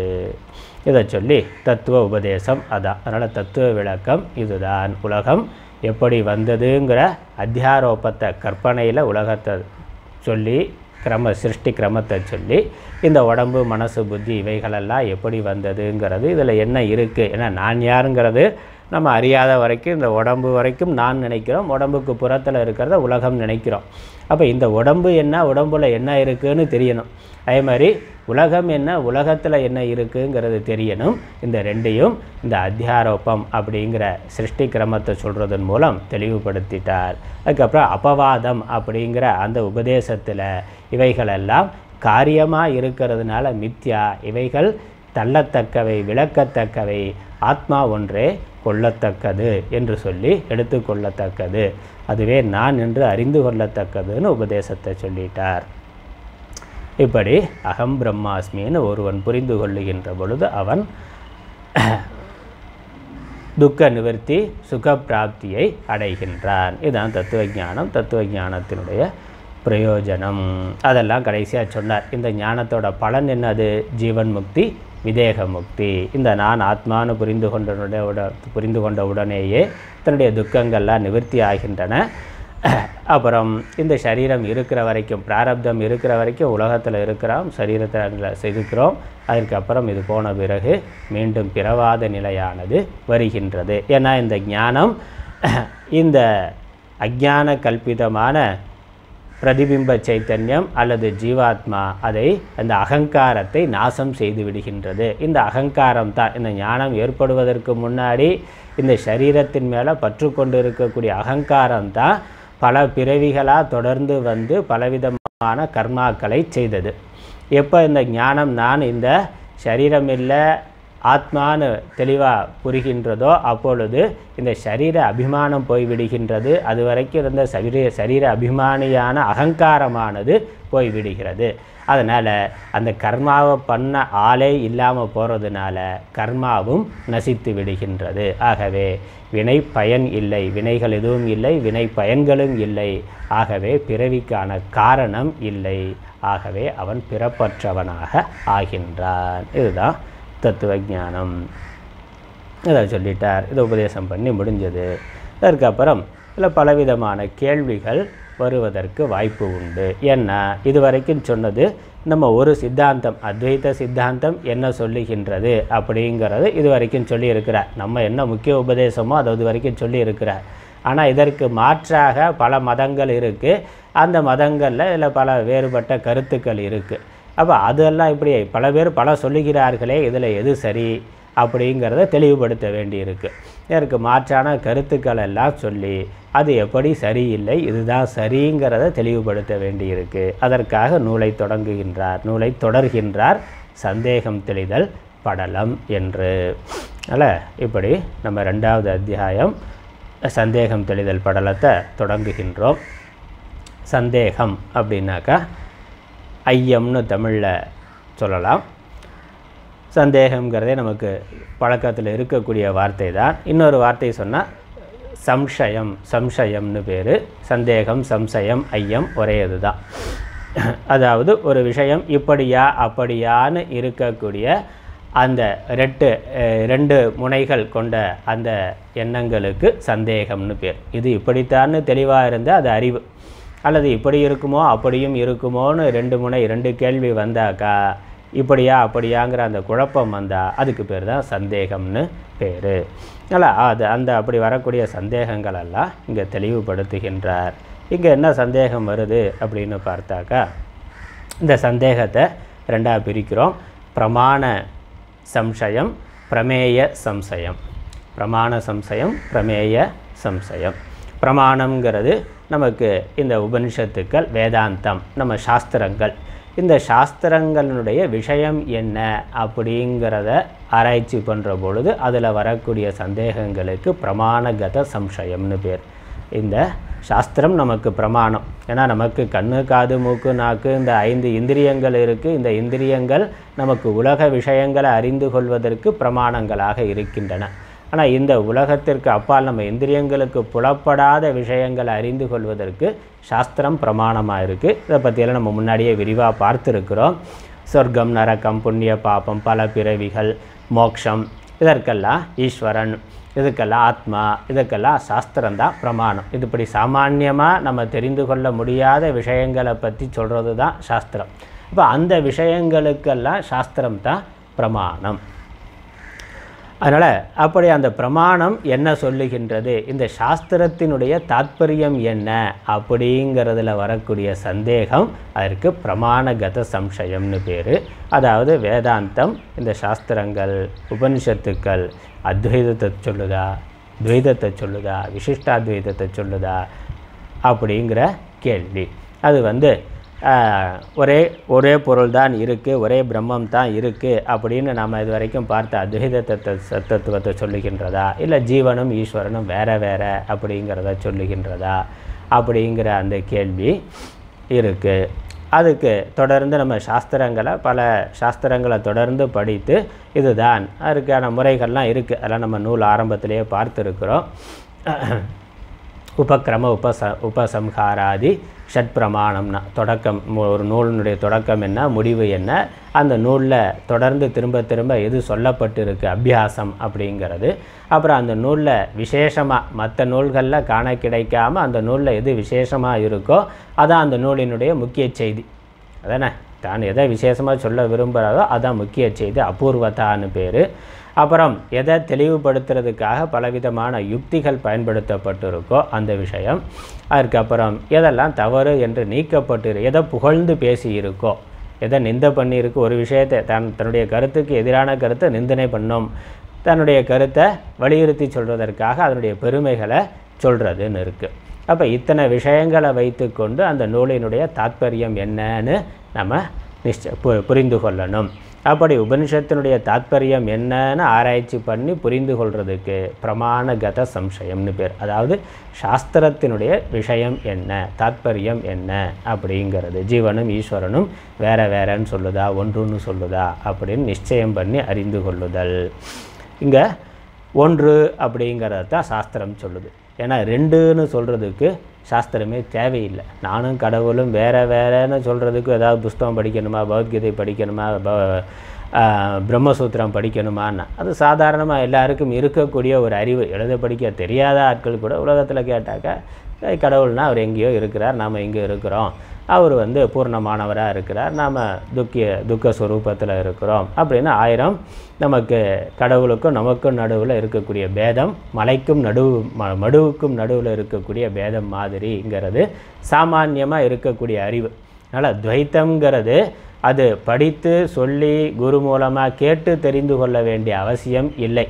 இதை சொல்லி தத்துவ உபதேசம் அதான் அதனால் தத்துவ விளக்கம் இதுதான் உலகம் எப்படி வந்ததுங்கிற அத்தியாரோபத்தை கற்பனையில் உலகத்தை சொல்லி கிரம சிருஷ்டி கிரமத்தை சொல்லி இந்த உடம்பு மனசு புத்தி இவைகளெல்லாம் எப்படி வந்ததுங்கிறது இதில் என்ன இருக்குது ஏன்னா நான் யாருங்கிறது நம்ம அறியாத வரைக்கும் இந்த உடம்பு வரைக்கும் நான் நினைக்கிறோம் உடம்புக்கு புறத்தில் இருக்கிறத உலகம் நினைக்கிறோம் அப்போ இந்த உடம்பு என்ன உடம்புல என்ன இருக்குன்னு தெரியணும் அதே மாதிரி உலகம் என்ன உலகத்தில் என்ன இருக்குங்கிறது தெரியணும் இந்த ரெண்டையும் இந்த அத்தியாரோப்பம் அப்படிங்கிற சிருஷ்டி கிரமத்தை சொல்கிறதன் மூலம் தெளிவுபடுத்திட்டார் அதுக்கப்புறம் அபவாதம் அப்படிங்கிற அந்த உபதேசத்தில் இவைகளெல்லாம் காரியமாக இருக்கிறதுனால மித்யா இவைகள் தள்ளத்தக்கவை விளக்கத்தக்கவை ஆத்மா ஒன்றே கொள்ளத்தக்கது என்று சொல்லி எடுத்துக்கொள்ளத்தக்கது அதுவே நான் என்று அறிந்து கொள்ளத்தக்கதுன்னு உபதேசத்தை சொல்லிட்டார் இப்படி அகம் பிரம்மாஸ்மின்னு ஒருவன் புரிந்து கொள்ளுகின்ற பொழுது அவன் துக்க நிவர்த்தி சுகப்பிராப்தியை அடைகின்றான் இதுதான் தத்துவ ஞானம் தத்துவ ஞானத்தினுடைய பிரயோஜனம் அதெல்லாம் கடைசியாக சொன்னார் இந்த ஞானத்தோட பலன் என்னது ஜீவன் முக்தி விதேக முக்தி இந்த நான் ஆத்மானு புரிந்து கொண்ட உட புரிந்து கொண்ட உடனேயே தன்னுடைய துக்கங்கள்லாம் நிவர்த்தி ஆகின்றன அப்புறம் இந்த சரீரம் இருக்கிற வரைக்கும் பிராரப்தம் இருக்கிற வரைக்கும் உலகத்தில் இருக்கிறோம் சரீரத்தில் இருக்கிறோம் அதற்கப்புறம் இது போன பிறகு மீண்டும் பிறவாத நிலையானது வருகின்றது ஏன்னா இந்த ஞானம் இந்த அஜான கல்பிதமான பிரதிபிம்ப சைத்தன்யம் அல்லது ஜீவாத்மா அதை அந்த அகங்காரத்தை நாசம் செய்து விடுகின்றது இந்த அகங்காரம் தான் இந்த ஞானம் ஏற்படுவதற்கு முன்னாடி இந்த சரீரத்தின் மேலே பற்று கொண்டு இருக்கக்கூடிய அகங்காரம் தான் பல பிறவிகளாக தொடர்ந்து வந்து பலவிதமான கர்மாக்களை செய்தது எப்போ இந்த ஞானம் நான் இந்த சரீரம் இல்லை ஆத்மான்னு தெளிவாக புரிகின்றதோ அப்பொழுது இந்த சரீர அபிமானம் போய்விடுகின்றது அது வரைக்கும் இருந்த சரீர சரீர அபிமானியான அகங்காரமானது போய்விடுகிறது அதனால் அந்த கர்மாவை பண்ண ஆளே இல்லாமல் போகிறதுனால கர்மாவும் நசித்து விடுகின்றது ஆகவே வினை பயன் இல்லை வினைகள் எதுவும் இல்லை வினை பயன்களும் இல்லை ஆகவே பிறவிக்கான காரணம் இல்லை ஆகவே அவன் பிறப்பற்றவனாக ஆகின்றான் இதுதான் தத்துவ ஞானம் இதை சொல்லிட்டார் இதை உபதேசம் பண்ணி முடிஞ்சது அதற்கப்புறம் இதில் பலவிதமான கேள்விகள் வருவதற்கு வாய்ப்பு உண்டு ஏன்னா இதுவரைக்கும் சொன்னது நம்ம ஒரு சித்தாந்தம் அத்வைத சித்தாந்தம் என்ன சொல்லுகின்றது அப்படிங்கிறது இது வரைக்கும் சொல்லியிருக்கிறார் நம்ம என்ன முக்கிய உபதேசமோ அதை இது வரைக்கும் சொல்லியிருக்கிறார் ஆனால் இதற்கு மாற்றாக பல மதங்கள் இருக்குது அந்த மதங்களில் இதில் பல வேறுபட்ட கருத்துக்கள் இருக்குது அப்போ அதெல்லாம் இப்படி பல பேர் பல சொல்லுகிறார்களே இதில் எது சரி அப்படிங்கிறத தெளிவுபடுத்த வேண்டியிருக்கு இதற்கு மாற்றான கருத்துக்கள் எல்லாம் சொல்லி அது எப்படி சரியில்லை இதுதான் சரிங்கிறத தெளிவுபடுத்த வேண்டியிருக்கு அதற்காக நூலை தொடங்குகின்றார் நூலை தொடர்கின்றார் சந்தேகம் தெளிதல் படலம் என்று அல்ல இப்படி நம்ம ரெண்டாவது அத்தியாயம் சந்தேகம் தெளிதல் படலத்தை தொடங்குகின்றோம் சந்தேகம் அப்படின்னாக்கா ஐயம்னு தமிழில் சொல்லலாம் சந்தேகங்கிறதே நமக்கு பழக்கத்தில் இருக்கக்கூடிய வார்த்தை தான் இன்னொரு வார்த்தை சொன்னால் சம்சயம் சம்சயம்னு பேர் சந்தேகம் சம்சயம் ஐயம் ஒரே இதுதான் அதாவது ஒரு விஷயம் இப்படியா அப்படியான்னு இருக்கக்கூடிய அந்த ரெட்டு அஹ், ரெண்டு முனைகள் கொண்ட அந்த எண்ணங்களுக்கு சந்தேகம்னு பேர் இது இப்படித்தான்னு தெளிவாக இருந்தால் அது அறிவு அல்லது இப்படி இருக்குமோ அப்படியும் இருக்குமோன்னு ரெண்டு முனை ரெண்டு கேள்வி வந்தாக்கா இப்படியா அப்படியாங்கிற அந்த குழப்பம் வந்தால் அதுக்கு பேர் தான் சந்தேகம்னு பேர் அல்ல அது அந்த அப்படி வரக்கூடிய சந்தேகங்கள் எல்லாம் இங்கே தெளிவுபடுத்துகின்றார் இங்கே என்ன சந்தேகம் வருது அப்படின்னு பார்த்தாக்கா இந்த சந்தேகத்தை ரெண்டாக பிரிக்கிறோம் பிரமாண சம்சயம் பிரமேய சம்சயம் பிரமாண சம்சயம் பிரமேய சம்சயம் பிரமாணம்ங்கிறது நமக்கு இந்த உபனிஷத்துக்கள் வேதாந்தம் நம்ம சாஸ்திரங்கள் இந்த சாஸ்திரங்களுடைய விஷயம் என்ன அப்படிங்கிறத ஆராய்ச்சி பண்ணுற பொழுது அதில் வரக்கூடிய சந்தேகங்களுக்கு பிரமாணகத சம்சயம்னு பேர் இந்த சாஸ்திரம் நமக்கு பிரமாணம் ஏன்னா நமக்கு கண்ணு காது மூக்கு நாக்கு இந்த ஐந்து இந்திரியங்கள் இருக்குது இந்த இந்திரியங்கள் நமக்கு உலக விஷயங்களை அறிந்து கொள்வதற்கு பிரமாணங்களாக இருக்கின்றன ஆனால் இந்த உலகத்திற்கு அப்பால் நம்ம இந்திரியங்களுக்கு புலப்படாத விஷயங்களை அறிந்து கொள்வதற்கு சாஸ்திரம் பிரமாணமாக இருக்குது இதை பற்றியெல்லாம் நம்ம முன்னாடியே விரிவாக பார்த்துருக்குறோம் சொர்க்கம் நரகம் புண்ணிய பாபம் பல பிறவிகள் மோக்ஷம் இதற்கெல்லாம் ஈஸ்வரன் இதுக்கெல்லாம் ஆத்மா இதுக்கெல்லாம் சாஸ்திரம்தான் பிரமாணம் இது இப்படி சாமான்யமாக நம்ம தெரிந்து கொள்ள முடியாத விஷயங்களை பற்றி சொல்கிறது தான் சாஸ்திரம் இப்போ அந்த விஷயங்களுக்கெல்லாம் சாஸ்திரம் தான் பிரமாணம் அதனால் அப்படி அந்த பிரமாணம் என்ன சொல்லுகின்றது இந்த சாஸ்திரத்தினுடைய தாத்பரியம் என்ன அப்படிங்கிறதுல வரக்கூடிய சந்தேகம் அதற்கு பிரமாணகத சம்சயம்னு பேர் அதாவது வேதாந்தம் இந்த சாஸ்திரங்கள் உபனிஷத்துக்கள் அத்வைதத்தை சொல்லுதா துவைதத்தை சொல்லுதா விசிஷ்டாத்வைதத்தை சொல்லுதா அப்படிங்கிற கேள்வி அது வந்து ஆஹ், ஒரே ஒரே பொருள் தான் இருக்குது ஒரே பிரம்மம் தான் இருக்குது அப்படின்னு நாம் இது வரைக்கும் பார்த்த அத்வைத தத்த தத்துவத்தை சொல்லுகின்றதா இல்லை ஜீவனும் ஈஸ்வரனும் வேற வேற அப்படிங்கிறத சொல்லுகின்றதா அப்படிங்கிற அந்த கேள்வி இருக்குது அதுக்கு தொடர்ந்து நம்ம சாஸ்திரங்களை பல சாஸ்திரங்களை தொடர்ந்து படித்து இதுதான் அதுக்கான முறைகள்லாம் இருக்குது அதெல்லாம் நம்ம நூல் ஆரம்பத்திலேயே பார்த்துருக்குறோம் உபக்கிரம உபச உபசம்ஹாராதி ஷட்பிரமாணம்னா தொடக்கம் மு- ஒரு நூலினுடைய தொடக்கம் என்ன முடிவு என்ன அந்த நூலில் தொடர்ந்து திரும்ப திரும்ப எது சொல்லப்பட்டிருக்கு அபியாசம் அப்படிங்கிறது அப்புறம் அந்த நூலில் விசேஷமாக மற்ற நூல்களில் காண கிடைக்காம அந்த நூலில் எது விசேஷமாக இருக்கோ அதான் அந்த நூலினுடைய முக்கிய செய்தி அதானே தான் எதை விசேஷமாக சொல்ல விரும்புகிறதோ அதான் முக்கிய செய்தி அபூர்வதான்னு பேர் அப்புறம் எதை தெளிவுபடுத்துறதுக்காக பலவிதமான யுக்திகள் பயன்படுத்தப்பட்டிருக்கோ அந்த விஷயம் அதுக்கப்புறம் எதெல்லாம் தவறு என்று நீக்கப்பட்டு எதை புகழ்ந்து பேசியிருக்கோ எதை நிந்த பண்ணியிருக்கு ஒரு விஷயத்தை தன் தன்னுடைய கருத்துக்கு எதிரான கருத்தை நிந்தனை பண்ணோம் தன்னுடைய கருத்தை வலியுறுத்தி சொல்வதற்காக அதனுடைய பெருமைகளை சொல்கிறதுன்னு இருக்குது அப்போ இத்தனை விஷயங்களை வைத்துக்கொண்டு அந்த நூலினுடைய தாத்பரியம் என்னன்னு நம்ம நிச்ச பு- புரிந்து கொள்ளணும் அப்படி உபனிஷத்தினுடைய தாத்பரியம் என்னன்னு ஆராய்ச்சி பண்ணி புரிந்து கொள்றதுக்கு பிரமாணகத சம்சயம்னு பேர் அதாவது சாஸ்திரத்தினுடைய விஷயம் என்ன தாத்பரியம் என்ன அப்படிங்கிறது ஜீவனும் ஈஸ்வரனும் வேற வேறன்னு சொல்லுதா ஒன்றுன்னு சொல்லுதா அப்படின்னு நிச்சயம் பண்ணி அறிந்து கொள்ளுதல் இங்கே ஒன்று அப்படிங்கிறது தான் சாஸ்திரம் சொல்லுது ஏன்னா ரெண்டுன்னு சொல்கிறதுக்கு சாஸ்திரமே தேவையில்லை நானும் கடவுளும் வேற வேறன்னு சொல்கிறதுக்கு ஏதாவது புஸ்தகம் படிக்கணுமா பகவத்கீதை படிக்கணுமா ப ஆ, பிரம்மசூத்திரம் படிக்கணுமான்னா அது சாதாரணமாக எல்லாருக்கும் இருக்கக்கூடிய ஒரு அறிவு எழுத படிக்க தெரியாத ஆட்கள் கூட உலகத்தில் கேட்டாக்கா "ஏய், கடவுள்னா அவர் எங்கேயோ இருக்கிறார் நாம் இங்கே இருக்கிறோம் அவர் வந்து பூர்ணமானவராக இருக்கிறார் நாம் துக்கிய துக்க ஸ்வரூபத்தில் இருக்கிறோம் அப்படின்னு ஆயிரம் நமக்கு கடவுளுக்கும் நமக்கும் நடுவில் இருக்கக்கூடிய பேதம் மலைக்கும் நடுவு ம மடுவுக்கும் நடுவில் இருக்கக்கூடிய பேதம் மாதிரிங்கிறது சாமான்யமாக இருக்கக்கூடிய அறிவு அதனால் துவைத்தம்ங்கிறது அது படித்து சொல்லி குரு மூலமாக கேட்டு தெரிந்து கொள்ள வேண்டிய அவசியம் இல்லை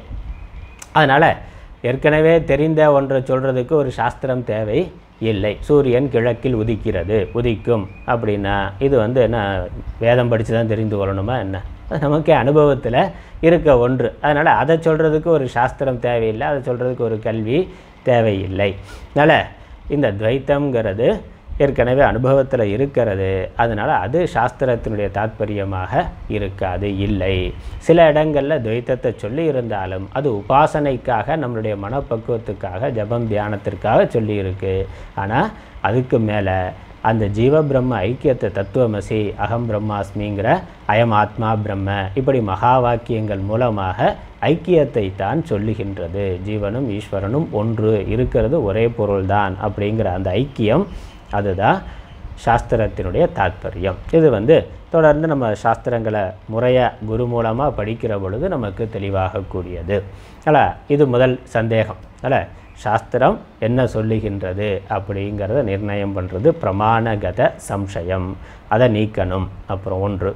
அதனால் ஏற்கனவே தெரிந்த ஒன்றை சொல்கிறதுக்கு ஒரு சாஸ்திரம் தேவை இல்லை சூரியன் கிழக்கில் உதிக்கிறது உதிக்கும் அப்படின்னா இது வந்து என்ன வேதம் படித்து தான் தெரிந்து கொள்ளணுமா என்ன அது நமக்கே அனுபவத்தில் இருக்க ஒன்று அதனால் அதை சொல்கிறதுக்கு ஒரு சாஸ்திரம் தேவையில்லை அதை சொல்கிறதுக்கு ஒரு கல்வி தேவையில்லை அதனால் இந்த துவைத்தம்ங்கிறது ஏற்கனவே அனுபவத்தில் இருக்கிறது அதனால் அது சாஸ்திரத்தினுடைய தாத்பரியமாக இருக்காது இல்லை சில இடங்களில் துவைத்தத்தை சொல்லி இருந்தாலும் அது உபாசனைக்காக நம்மளுடைய மனப்பக்குவத்துக்காக ஜபம் தியானத்திற்காக சொல்லியிருக்கு ஆனால் அதுக்கு மேலே அந்த ஜீவ பிரம்ம ஐக்கியத்தை தத்துவமசி அகம் பிரம்மாஸ்மிங்கிற அயம் ஆத்மா பிரம்ம இப்படி மகா வாக்கியங்கள் மூலமாக ஐக்கியத்தை தான் சொல்லுகின்றது ஜீவனும் ஈஸ்வரனும் ஒன்று இருக்கிறது ஒரே பொருள்தான் அப்படிங்கிற அந்த ஐக்கியம் அதுதான் சாஸ்திரத்தினுடைய தாத்பரியம் இது வந்து தொடர்ந்து நம்ம சாஸ்திரங்களை முறையாக குரு மூலமாக படிக்கிற பொழுது நமக்கு தெளிவாகக்கூடியது அல்ல இது முதல் சந்தேகம் அல்ல சாஸ்திரம் என்ன சொல்லுகின்றது அப்படிங்கிறத நிர்ணயம் பண்ணுறது பிரமாணகத சம்சயம் அதை நீக்கணும் அப்புறம் ஒன்று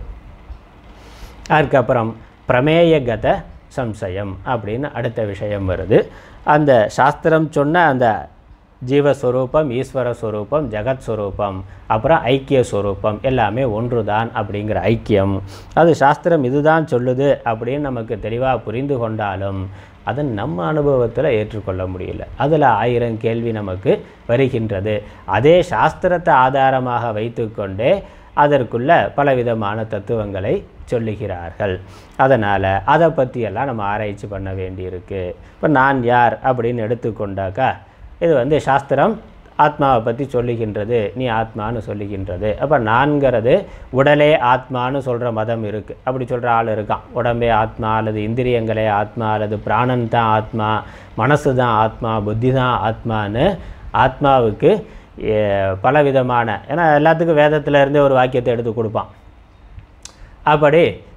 அதுக்கப்புறம் பிரமேயகத சம்சயம் அப்படின்னு அடுத்த விஷயம் வருது அந்த சாஸ்திரம் சொன்ன அந்த ஜீவஸ்வரூபம் ஈஸ்வர ஸ்வரூபம் ஜெகத் ஸ்வரூபம் அப்புறம் ஐக்கிய ஸ்வரூபம் எல்லாமே ஒன்று தான் அப்படிங்கிற ஐக்கியம் அது சாஸ்திரம் இதுதான் சொல்லுது அப்படின்னு நமக்கு தெளிவாக புரிந்து கொண்டாலும் அதை நம்ம அனுபவத்தில் ஏற்றுக்கொள்ள முடியல அதில் ஆயிரம் கேள்வி நமக்கு வருகின்றது அதே சாஸ்திரத்தை ஆதாரமாக வைத்துக்கொண்டே அதற்குள்ள பலவிதமான தத்துவங்களை சொல்லுகிறார்கள் அதனால் அதை பற்றியெல்லாம் நம்ம ஆராய்ச்சி பண்ண வேண்டியிருக்கு இப்போ நான் யார் அப்படின்னு எடுத்துக்கொண்டாக்கா இது வந்து சாஸ்திரம் ஆத்மாவை பற்றி சொல்லுகின்றது நீ ஆத்மான்னு சொல்லுகின்றது அப்போ நான்கிறது உடலே ஆத்மான்னு சொல்கிற மதம் இருக்குது அப்படி சொல்கிற ஆள் இருக்கான் உடம்பே ஆத்மா அல்லது இந்திரியங்களே ஆத்மா அல்லது பிராணன் தான் ஆத்மா மனசு தான் ஆத்மா புத்தி தான் ஆத்மான்னு ஆத்மாவுக்கு எ, பலவிதமான ஏன்னா எல்லாத்துக்கும் வேதத்துல இருந்தே ஒரு வாக்கியத்தை எடுத்து கொடுப்பான் அப்படி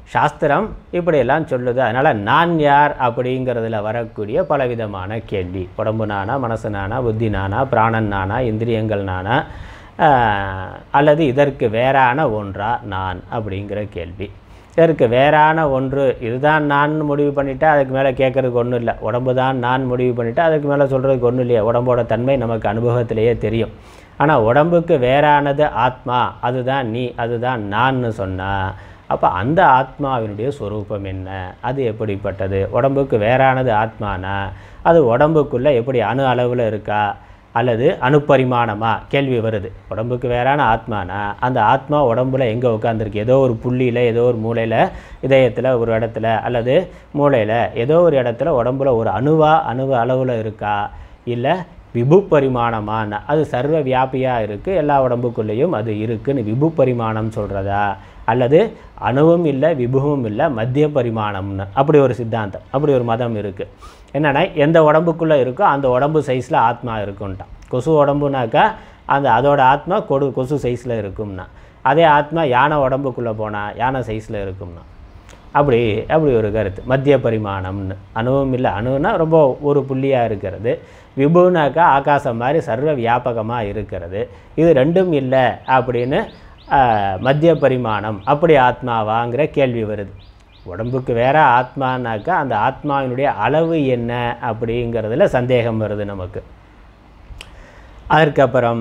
சாஸ்திரம் இப்படியெல்லாம் சொல்லுது அதனால் நான் யார் அப்படிங்கிறதுல வரக்கூடிய பலவிதமான கேள்வி உடம்பு நானா மனசு நானா புத்தி நானா பிராணன் நானா இந்திரியங்கள் நானா ஆஹ், அல்லது இதற்கு வேறான ஒன்றா நான் அப்படிங்கிற கேள்வி இதற்கு வேறான ஒன்று இதுதான் நான் முடிவு பண்ணிட்டா அதுக்கு மேலே கேட்கறதுக்கு ஒன்றும் இல்லை உடம்பு தான் நான் முடிவு பண்ணிட்டா அதுக்கு மேலே சொல்கிறதுக்கு ஒன்றும் இல்லையா உடம்போட தன்மை நமக்கு அனுபவத்திலேயே தெரியும் ஆனால் உடம்புக்கு வேறானது ஆத்மா அதுதான் நீ அதுதான் நான்னு சொன்னால் அப்போ அந்த ஆத்மாவினுடைய சொரூபம் என்ன அது எப்படிப்பட்டது உடம்புக்கு வேறானது ஆத்மானா அது உடம்புக்குள்ளே எப்படி அணு அளவில் இருக்கா அல்லது அணுப்பரிமாணமா கேள்வி வருது உடம்புக்கு வேறான ஆத்மானா அந்த ஆத்மா உடம்புல எங்கே உட்காந்துருக்கு ஏதோ ஒரு புள்ளியில் ஏதோ ஒரு மூலையில் இதயத்தில் ஒரு இடத்துல அல்லது மூளையில் ஏதோ ஒரு இடத்துல உடம்புல ஒரு அணுவா அணுவு அளவில் இருக்கா இல்லை விபு பரிமாணமான அது சர்வ வியாபியாக இருக்குது எல்லா உடம்புக்குள்ளேயும் அது இருக்குன்னு விபு பரிமாணம் சொல்கிறதா அல்லது அணுவும் இல்லை விபுவும் இல்லை மத்திய பரிமாணம்னு அப்படி ஒரு சித்தாந்தம் அப்படி ஒரு மதம் இருக்குது என்னென்னா எந்த உடம்புக்குள்ளே இருக்கோ அந்த உடம்பு சைஸில் ஆத்மா இருக்குன்ட்டான் கொசு உடம்புனாக்கா அந்த அதோட ஆத்மா கொடு கொசு சைஸில் இருக்கும்னா அதே ஆத்மா யானை உடம்புக்குள்ளே போனால் யானை சைஸில் இருக்கும்னா அப்படி அப்படி ஒரு கருத்து மத்திய பரிமாணம்னு அணுவும் இல்லை அணுன்னா ரொம்ப ஒரு புள்ளியாக இருக்கிறது விபுனாக்கா ஆகாசம் மாதிரி சர்வ வியாபகமாக இருக்கிறது இது ரெண்டும் இல்லை அப்படின்னு ஆஹ், மத்திய பரிமாணம் அப்படி ஆத்மாவாங்கிற கேள்வி வருது உடம்புக்கு வேற ஆத்மானாக்கா அந்த ஆத்மாவினுடைய அளவு என்ன அப்படிங்கிறதுல சந்தேகம் வருது நமக்கு அதற்கப்புறம்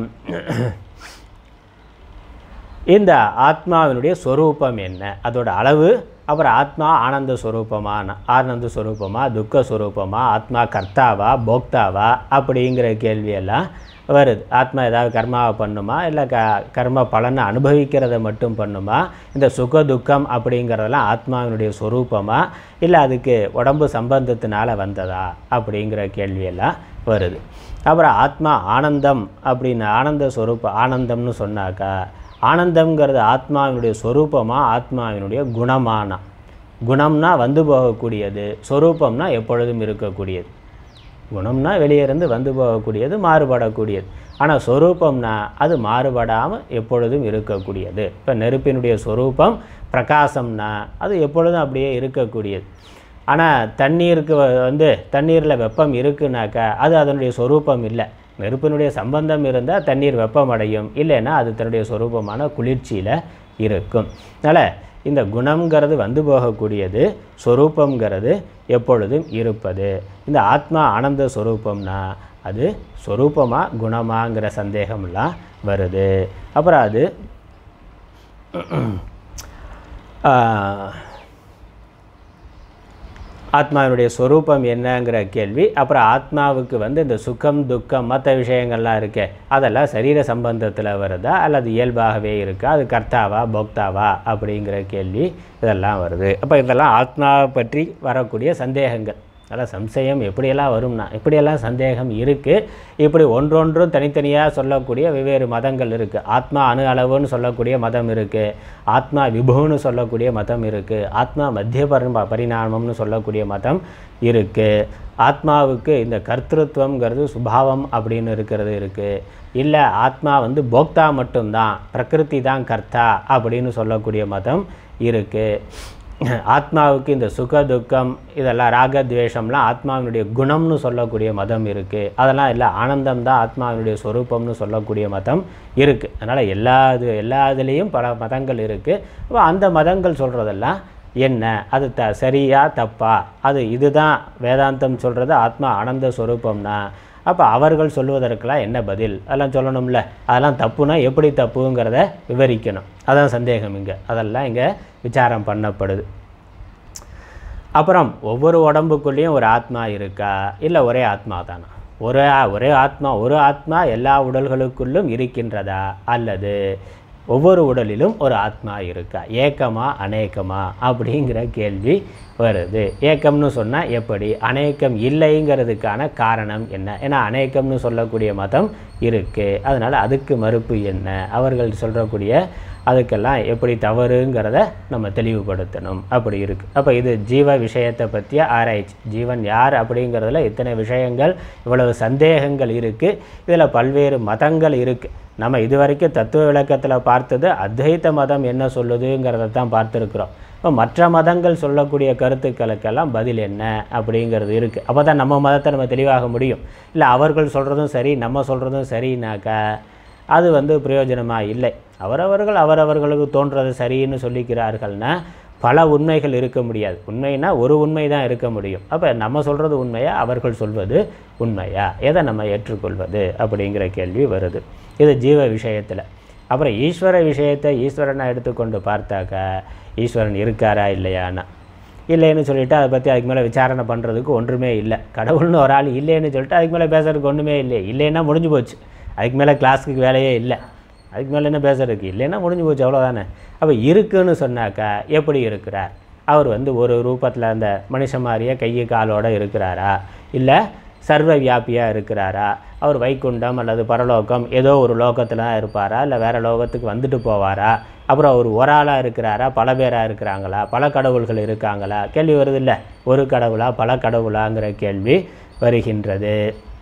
இந்த ஆத்மாவினுடைய சொரூபம் என்ன அதோட அளவு அப்புறம் ஆத்மா ஆனந்த ஸ்வரூபமா ஆனந்த ஸ்வரூபமா துக்க ஸ்வரூபமா ஆத்மா கர்த்தாவா போக்தாவா அப்படிங்கிற கேள்வியெல்லாம் வருது ஆத்மா ஏதாவது கர்மாவை பண்ணுமா இல்லை க கர்ம பலனை அனுபவிக்கிறத மட்டும் பண்ணுமா இந்த சுக துக்கம் அப்படிங்கிறதெல்லாம் ஆத்மாவினுடைய சொரூபமா இல்லை அதுக்கு உடம்பு சம்பந்தத்தினால வந்ததா அப்படிங்கிற கேள்வியெல்லாம் வருது அப்புறம் ஆத்மா ஆனந்தம் அப்படின்னு ஆனந்த ஸ்வரூபம் ஆனந்தம்னு சொன்னாக்கா ஆனந்தம்ங்கிறது ஆத்மாவினுடைய சொரூபமா ஆத்மாவினுடைய குணமானா குணம்னா வந்து போகக்கூடியது சொரூபம்னா எப்பொழுதும் இருக்கக்கூடியது குணம்னா வெளியே இருந்து வந்து போகக்கூடியது மாறுபடக்கூடியது ஆனால் சொரூபம்னா அது மாறுபடாமல் எப்பொழுதும் இருக்கக்கூடியது இப்போ நெருப்பினுடைய சொரூபம் பிரகாசம்னா அது எப்பொழுதும் அப்படியே இருக்கக்கூடியது ஆனால் தண்ணீருக்கு வ- வந்து தண்ணீரில் வெப்பம் இருக்குனாக்கா அது அதனுடைய சொரூபம் இல்லை நெருப்பினுடைய சம்பந்தம் இருந்தால் தண்ணீர் வெப்பம் அடையும் இல்லைன்னா அது தன்னுடைய சொரூபமான குளிர்ச்சியில் இருக்கும் அதனால் இந்த குணம்ங்கிறது வந்து போகக்கூடியது சொரூபங்கிறது எப்பொழுதும் இருப்பது இந்த ஆத்மா ஆனந்த சொரூபம்னா அது சொரூபமா குணமாங்கிற சந்தேகம்லாம் வருது அப்புறம் அது ஆஹ், ஆத்மாவினுடைய சொரூபம் என்னங்கிற கேள்வி அப்புறம் ஆத்மாவுக்கு வந்து இந்த சுகம் துக்கம் மற்ற விஷயங்கள்லாம் இருக்கே அதெல்லாம் சரீர சம்பந்தத்தில் வருதா அல்லது இயல்பாகவே இருக்கா அது கர்த்தாவா போக்தாவா அப்படிங்கிற கேள்வி இதெல்லாம் வருது அப்போ இதெல்லாம் ஆத்மாவை பற்றி வரக்கூடிய சந்தேகங்கள் அதனால் சம்சயம் எப்படியெல்லாம் வரும்னா இப்படியெல்லாம் சந்தேகம் இருக்குது இப்படி ஒன்றொன்றும் தனித்தனியாக சொல்லக்கூடிய வெவ்வேறு மதங்கள் இருக்குது ஆத்மா அணு அளவுன்னு சொல்லக்கூடிய மதம் இருக்குது ஆத்மா விபுன்னு சொல்லக்கூடிய மதம் இருக்குது ஆத்மா மத்திய பரிமா பரிணாமம்னு சொல்லக்கூடிய மதம் இருக்குது ஆத்மாவுக்கு இந்த கர்த்திருவம்ங்கிறது சுபாவம் அப்படின்னு இருக்கிறது இருக்குது இல்லை ஆத்மா வந்து போக்தா மட்டும்தான் பிரகிருதி தான் கர்த்தா அப்படின்னு சொல்லக்கூடிய மதம் இருக்குது ஆத்மாவுக்கு இந்த சுக துக்கம் இதெல்லாம் ராக துவேஷம்லாம் ஆத்மாவினுடைய குணம்னு சொல்லக்கூடிய மதம் இருக்குது அதெல்லாம் இல்லை ஆனந்தம் தான் ஆத்மாவினுடைய சொரூபம்னு சொல்லக்கூடிய மதம் இருக்குது அதனால் எல்லா இது எல்லா இதுலேயும் பல மதங்கள் இருக்குது அப்போ அந்த மதங்கள் சொல்கிறதெல்லாம் என்ன அது த சரியா தப்பா அது இதுதான் வேதாந்தம் சொல்கிறது ஆத்மா ஆனந்த ஸ்வரூபம்னா அப்போ அவர்கள் சொல்லுவதற்கெல்லாம் என்ன பதில் அதெல்லாம் சொல்லணும்ல அதெல்லாம் தப்புனா எப்படி தப்புங்கிறத விவரிக்கணும் அதான் சந்தேகம் இங்கே அதெல்லாம் இங்கே விசாரம் பண்ணப்படுது அப்புறம் ஒவ்வொரு உடம்புக்குள்ளேயும் ஒரு ஆத்மா இருக்கா இல்லை ஒரே ஆத்மா தானா ஒரே ஒரே ஆத்மா ஒரு ஆத்மா எல்லா உடல்களுக்குள்ளும் இருக்கின்றதா அல்லது ஒவ்வொரு உடலிலும் ஒரு ஆத்மா இருக்கா ஏக்கமா அநேக்கமா அப்படிங்கிற கேள்வி வருது ஏக்கம்னு சொன்னால் எப்படி அநேக்கம் இல்லைங்கிறதுக்கான காரணம் என்ன ஏன்னா அநேக்கம்னு சொல்லக்கூடிய மதம் இருக்குது அதனால் அதுக்கு மறுப்பு என்ன அவர்கள் சொல்கிறக்கூடிய அதுக்கெல்லாம் எப்படி தவறுங்கிறத நம்ம தெளிவுபடுத்தணும் அப்படி இருக்குது அப்போ இது ஜீவ விஷயத்தை பற்றிய ஆராய்ச்சி ஜீவன் யார் அப்படிங்கிறதுல இத்தனை விஷயங்கள் இவ்வளவு சந்தேகங்கள் இருக்குது இதில் பல்வேறு மதங்கள் இருக்குது நம்ம இதுவரைக்கும் தத்துவ விளக்கத்தில் பார்த்தது அத்வைத மதம் என்ன சொல்லுதுங்கிறத தான் பார்த்துருக்குறோம் இப்போ மற்ற மதங்கள் சொல்லக்கூடிய கருத்துக்களுக்கெல்லாம் பதில் என்ன அப்படிங்கிறது இருக்குது அப்போ தான் நம்ம மதத்தை நம்ம தெளிவாக முடியும் இல்லை அவர்கள் சொல்கிறதும் சரி நம்ம சொல்கிறதும் சரினாக்கா அது வந்து பிரயோஜனமாக இல்லை அவரவர்கள் அவரவர்களுக்கு தோன்றது சரின்னு சொல்லிக்கிறார்கள்னா பல உண்மைகள் இருக்க முடியாது உண்மைனா ஒரு உண்மை தான் இருக்க முடியும் அப்போ நம்ம சொல்கிறது உண்மையா அவர்கள் சொல்வது உண்மையா எதை நம்ம ஏற்றுக்கொள்வது அப்படிங்கிற கேள்வி வருது இது ஜீவ விஷயத்தில் அப்புறம் ஈஸ்வர விஷயத்தை ஈஸ்வரனை எடுத்துக்கொண்டு பார்த்தாக்கா ஈஸ்வரன் இருக்காரா இல்லையான்னா இல்லைன்னு சொல்லிட்டு அதை பற்றி அதுக்கு மேலே விசாரணை பண்ணுறதுக்கு ஒன்றுமே இல்லை கடவுள்னு ஒரு ஆள் இல்லைன்னு சொல்லிட்டு அதுக்கு மேலே பேசுறதுக்கு ஒன்றுமே இல்லை இல்லைன்னா முடிஞ்சு போச்சு அதுக்கு மேலே கிளாஸுக்கு வேலையே இல்லை அதுக்கு மேலே என்ன பேசுறதுக்கு இல்லைன்னா முடிஞ்சு போச்சு அவ்வளோதானே அப்போ இருக்குன்னு சொன்னாக்கா எப்படி இருக்கிறார் அவர் வந்து ஒரு ரூபத்தில் அந்த மனுஷன் மாதிரியே கையை காலோட இருக்கிறாரா இல்லை சர்வ வியாபியாக இருக்கிறாரா அவர் வைகுண்டம் அல்லது பரலோகம் ஏதோ ஒரு லோகத்தில் தான் இருப்பாரா இல்லை வேறு லோகத்துக்கு வந்துட்டு போவாரா அப்புறம் அவர் ஒரு ஆளாக இருக்கிறாரா பல பேராக இருக்கிறாங்களா பல கடவுள்கள் இருக்காங்களா கேள்வி வருது இல்லை ஒரு கடவுளா பல கடவுளாங்கிற கேள்வி வருகின்றது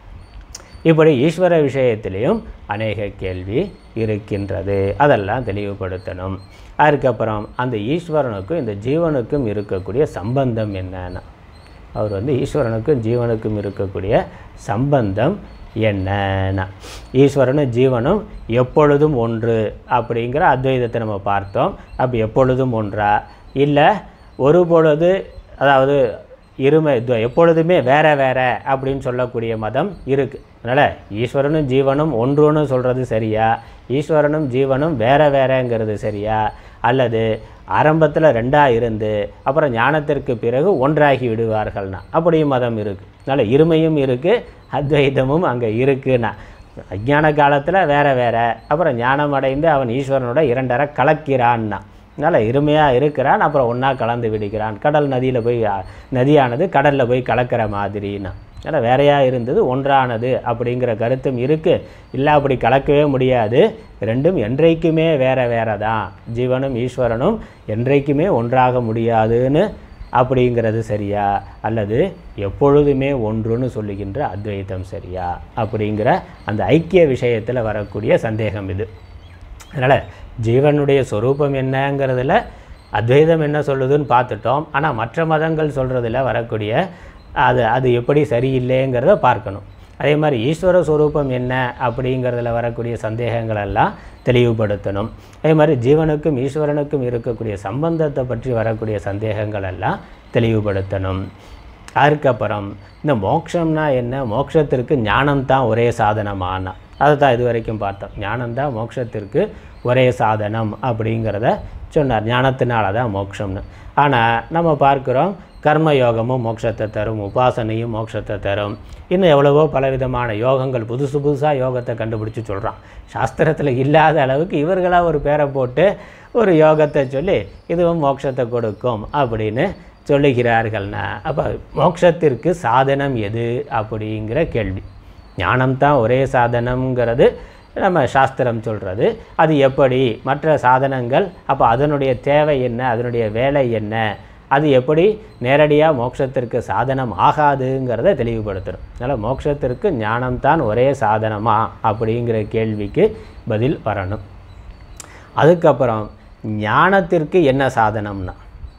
இப்படி ஈஸ்வர விஷயத்திலையும் அநேக கேள்வி இருக்கின்றது அதெல்லாம் தெளிவுபடுத்தணும் அதுக்கப்புறம் அந்த ஈஸ்வரனுக்கும் இந்த ஜீவனுக்கும் இருக்கக்கூடிய சம்பந்தம் என்னன்னா அவர் வந்து ஈஸ்வரனுக்கும் ஜீவனுக்கும் இருக்கக்கூடிய சம்பந்தம் என்னன்னா ஈஸ்வரனும் ஜீவனும் எப்பொழுதும் ஒன்று அப்படிங்கிற அத்வைதத்தை நம்ம பார்த்தோம் அப்போ எப்பொழுதும் ஒன்றா இல்லை ஒரு பொழுது அதாவது இருமை துவ- எப்பொழுதுமே வேற வேற அப்படின்னு சொல்லக்கூடிய மதம் இருக்குது அதனால் ஈஸ்வரனும் ஜீவனும் ஒன்றுன்னு சொல்கிறது சரியா ஈஸ்வரனும் ஜீவனும் வேற வேறங்கிறது சரியா அல்லது ஆரம்பத்தில் ரெண்டாக இருந்து அப்புறம் ஞானத்திற்கு பிறகு ஒன்றாகி விடுவார்கள்னா அப்படியும் மதம் இருக்குது அதனால் இருமையும் இருக்குது அத்வைதமும் அங்கே இருக்குன்னா அஜ்ஞான காலத்தில் வேற வேற அப்புறம் ஞானம் அடைந்து அவன் ஈஸ்வரனோட இரண்டரை கலக்கிறான்னா அதனால் இருமையாக இருக்கிறான் அப்புறம் ஒன்றா கலந்து விடுகிறான் கடல் நதியில் போய் அ, நதியானது கடலில் போய் கலக்கிற மாதிரின்னா அதனால் வேறையாக இருந்தது ஒன்றானது அப்படிங்கிற கருத்தும் இருக்குது இல்லை அப்படி கலக்கவே முடியாது ரெண்டும் என்றைக்குமே வேற வேற தான் ஜீவனும் ஈஸ்வரனும் என்றைக்குமே ஒன்றாக முடியாதுன்னு அப்படிங்கிறது சரியா அல்லது எப்பொழுதுமே ஒன்றுன்னு சொல்லுகின்ற அத்வைத்தம் சரியா அப்படிங்கிற அந்த ஐக்கிய விஷயத்தில் வரக்கூடிய சந்தேகம் இது அதனால் ஜீவனுடைய சொரூபம் என்னங்கிறதுல அத்வைதம் என்ன சொல்லுதுன்னு பார்த்துட்டோம் ஆனால் மற்ற மதங்கள் சொல்கிறதுல வரக்கூடிய அது அது எப்படி சரியில்லைங்கிறத பார்க்கணும் அதே மாதிரி ஈஸ்வர சொரூபம் என்ன அப்படிங்கிறதுல வரக்கூடிய சந்தேகங்கள் எல்லாம் தெளிவுபடுத்தணும் அதே மாதிரி ஜீவனுக்கும் ஈஸ்வரனுக்கும் இருக்கக்கூடிய சம்பந்தத்தை பற்றி வரக்கூடிய சந்தேகங்கள் எல்லாம் தெளிவுபடுத்தணும் அதுக்கப்புறம் இந்த மோட்சம்னா என்ன மோட்சத்திற்கு ஞானம்தான் ஒரே சாதனமானா அதை தான் இது வரைக்கும் பார்த்தோம் ஞானம்தான் மோட்சத்திற்கு ஒரே சாதனம் அப்படிங்கிறத சொன்னார் ஞானத்தினால தான் மோட்சம்னு ஆனால் நம்ம பார்க்குறோம் கர்மயோகமும் மோட்சத்தை தரும் உபாசனையும் மோட்சத்தை தரும் இன்னும் எவ்வளவோ பலவிதமான யோகங்கள் புதுசு புதுசாக யோகத்தை கண்டுபிடிச்சு சொல்கிறான் சாஸ்திரத்தில் இல்லாத அளவுக்கு இவர்களாக ஒரு பேரை போட்டு ஒரு யோகத்தை சொல்லி இதுவும் மோட்சத்தை கொடுக்கும் அப்படின்னு சொல்லுகிறார்கள்னா அப்போ மோட்சத்திற்கு சாதனம் எது அப்படிங்கிற கேள்வி ஞானம்தான் ஒரே சாதனம்ங்கிறது நம்ம சாஸ்திரம் சொல்கிறது அது எப்படி மற்ற சாதனங்கள் அப்போ அதனுடைய தேவை என்ன அதனுடைய வேலை என்ன அது எப்படி நேரடியாக மோட்சத்திற்கு சாதனம் ஆகாதுங்கிறத தெளிவுபடுத்தணும் அதனால் மோட்சத்திற்கு ஞானம்தான் ஒரே சாதனமா அப்படிங்கிற கேள்விக்கு பதில் வரணும் அதுக்கப்புறம் ஞானத்திற்கு என்ன சாதனம்னா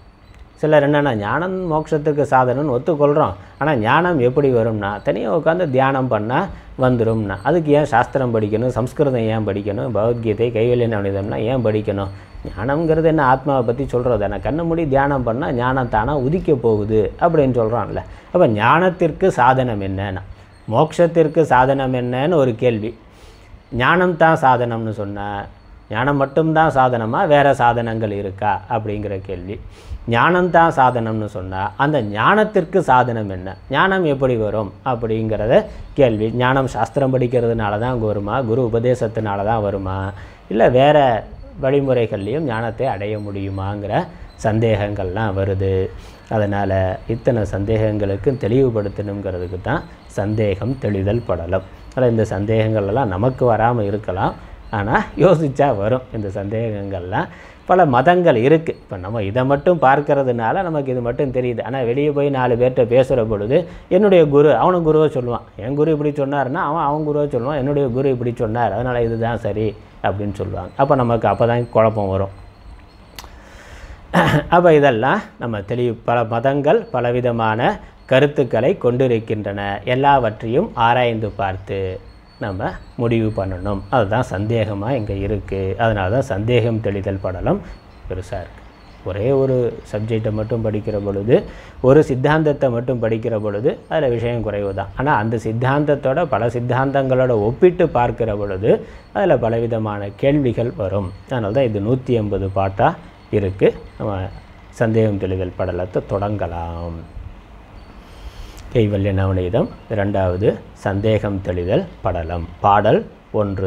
சிலர் என்னென்னா ஞானம் மோட்சத்துக்கு சாதனம்னு ஒத்துக்கொள்கிறோம் ஆனால் ஞானம் எப்படி வரும்னா தனியாக உட்காந்து தியானம் பண்ணால் வந்துரும்னா அதுக்கு ஏன் சாஸ்திரம் படிக்கணும் சம்ஸ்கிருதம் ஏன் படிக்கணும் பகவத்கீதை கைவல்ய நவனிதம்னா ஏன் படிக்கணும் ஞானம்ங்கிறது என்ன ஆத்மாவை பற்றி சொல்கிறது நான் கண்ணை மூடி தியானம் பண்ணால் ஞானம் தானாக உதிக்க போகுது அப்படின்னு சொல்கிறான்ல அப்போ ஞானத்திற்கு சாதனம் என்னன்னா மோட்சத்திற்கு சாதனம் என்னன்னு ஒரு கேள்வி ஞானம் தான் சாதனம்னு சொன்னால் ஞானம் மட்டும்தான் சாதனமா வேறு சாதனங்கள் இருக்கா அப்படிங்கிற கேள்வி ஞானம்தான் சாதனம்னு சொன்னால் அந்த ஞானத்திற்கு சாதனம் என்ன ஞானம் எப்படி வரும் அப்படிங்கிறத கேள்வி ஞானம் சாஸ்திரம் படிக்கிறதுனால தான் வருமா குரு உபதேசத்தினால தான் வருமா இல்லை வேறு வழிமுறைகள்லையும் ஞானத்தை அடைய முடியுமாங்கிற சந்தேகங்கள்லாம் வருது அதனால் இத்தனை சந்தேகங்களுக்கு தெளிவுபடுத்தணுங்கிறதுக்கு தான் சந்தேகம் தெளிதல் படலம் அதனால் இந்த சந்தேகங்கள் எல்லாம் நமக்கு வராமல் இருக்கலாம் ஆனால் யோசிச்சா வரும் இந்த சந்தேகங்கள்லாம் பல மதங்கள் இருக்குது இப்போ நம்ம இதை மட்டும் பார்க்கறதுனால நமக்கு இது மட்டும் தெரியுது ஆனால் வெளியே போய் நாலு பேர்கிட்ட பேசுகிற பொழுது என்னுடைய குரு அவனும் குருவை சொல்லுவான் என் குரு இப்படி சொன்னார்னா அவன் அவன் குருவை சொல்லுவான் என்னுடைய குரு இப்படி சொன்னார் அதனால் இதுதான் சரி அப்படின்னு சொல்லுவாங்க அப்போ நமக்கு அப்போ தான் குழப்பம் வரும் அப்போ இதெல்லாம் நம்ம தெளிவு பல மதங்கள் பலவிதமான கருத்துக்களை கொண்டிருக்கின்றன எல்லாவற்றையும் ஆராய்ந்து பார்த்து நம்ம முடிவு பண்ணணும் அதுதான் சந்தேகமாக இங்கே இருக்குது அதனால தான் சந்தேகம் தெளிதல் படலம் பெருசாக இருக்குது ஒரே ஒரு சப்ஜெக்டை மட்டும் படிக்கிற பொழுது ஒரு சித்தாந்தத்தை மட்டும் படிக்கிற பொழுது அதில் விஷயம் குறைவு தான் ஆனால் அந்த சித்தாந்தத்தோட பல சித்தாந்தங்களோட ஒப்பிட்டு பார்க்கிற பொழுது அதில் பலவிதமான கேள்விகள் வரும் அதனால தான் இது நூற்றி எண்பது பாட்டாக இருக்குது நம்ம சந்தேகம் தெளிதல் படலத்தை தொடங்கலாம் கைவல்ய நவநீதம் இரண்டாவது சந்தேகம் தெளிதல் படலம் பாடல் ஒன்று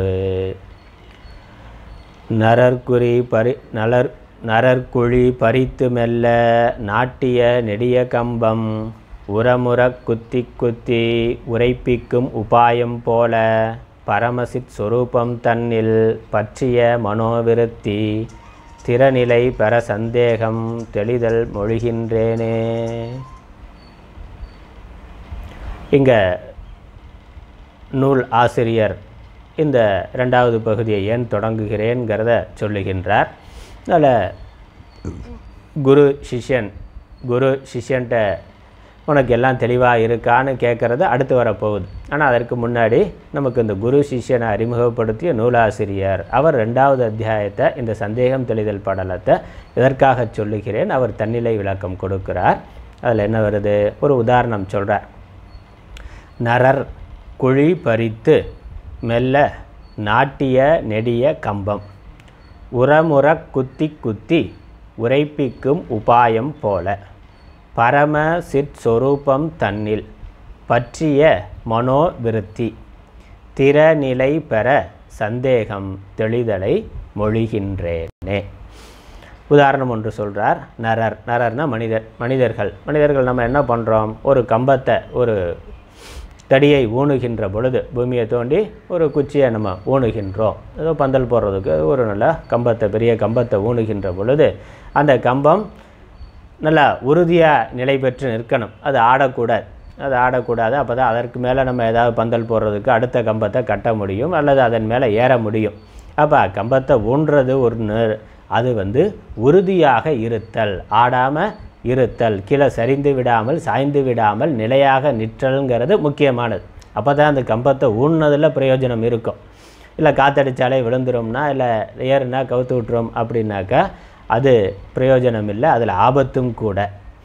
நரர்குறி பரி நலர் நரர்குழி பறித்து மெல்ல நாட்டிய நெடிய கம்பம் உரமுறக் குத்தி குத்தி உரைப்பிக்கும் உபாயம் போல பரமசித் சொரூபம் தன்னில் பற்றிய மனோவிருத்தி திறநிலை பெற சந்தேகம் தெளிதல் மொழிகின்றேனே இங்கே நூல் ஆசிரியர் இந்த ரெண்டாவது பகுதியை ஏன் தொடங்குகிறேங்கிறத சொல்லுகின்றார் அதில் குரு சிஷ்யன் குரு சிஷ்யன்ட்ட உனக்கு எல்லாம் தெளிவாக இருக்கான்னு கேட்குறது அடுத்து வரப்போகுது ஆனால் அதற்கு முன்னாடி நமக்கு இந்த குரு சிஷ்யனை அறிமுகப்படுத்திய நூலாசிரியர் அவர் ரெண்டாவது அத்தியாயத்தை இந்த சந்தேகம் தெளிதல் படலத்தை எதற்காக சொல்லுகிறேன் அவர் தன்னிலை விளக்கம் கொடுக்கிறார் அதில் என்ன வருது ஒரு உதாரணம் சொல்கிறார் நரர் குழி பறித்து மெல்ல நாட்டிய நெடிய கம்பம் உரமுறக் குத்தி குத்தி உரைப்பிக்கும் உபாயம் போல பரம சிற்சொரூபம் தன்னில் பற்றிய மனோவிருத்தி திறநிலை பெற சந்தேகம் தெளிதலை மொழிகின்றேனே உதாரணம் ஒன்று சொல்கிறார் நரர் நரர்னா மனிதர் மனிதர்கள் மனிதர்கள் நம்ம என்ன பண்ணுறோம் ஒரு கம்பத்தை ஒரு தடியை ஊணுகின்ற பொழுது பூமியை தோண்டி ஒரு குச்சியை நம்ம ஊணுகின்றோம் ஏதோ பந்தல் போடுறதுக்கு ஒரு நல்ல கம்பத்தை பெரிய கம்பத்தை ஊணுகின்ற பொழுது அந்த கம்பம் நல்லா உறுதியாக நிலை பெற்று நிற்கணும் அது ஆடக்கூடாது அது ஆடக்கூடாது அப்போ தான் அதற்கு மேலே நம்ம ஏதாவது பந்தல் போடுறதுக்கு அடுத்த கம்பத்தை கட்ட முடியும் அல்லது அதன் மேலே ஏற முடியும் அப்போ கம்பத்தை ஊன்றது ஒன்று அது வந்து உறுதியாக இருத்தல் ஆடாமல் இருத்தல் கீழே சரிந்து விடாமல் சாய்ந்து விடாமல் நிலையாக நிற்றல்ங்கிறது முக்கியமானது அப்போ தான் அந்த கம்பத்தை ஊன்னதில் பிரயோஜனம் இருக்கும் இல்லை காத்தடிச்சாலே விழுந்துரும்னா இல்லை ஏறுனா கவுத்து விட்டுரும் அப்படின்னாக்கா அது பிரயோஜனம் இல்லை அதில் ஆபத்தும் கூட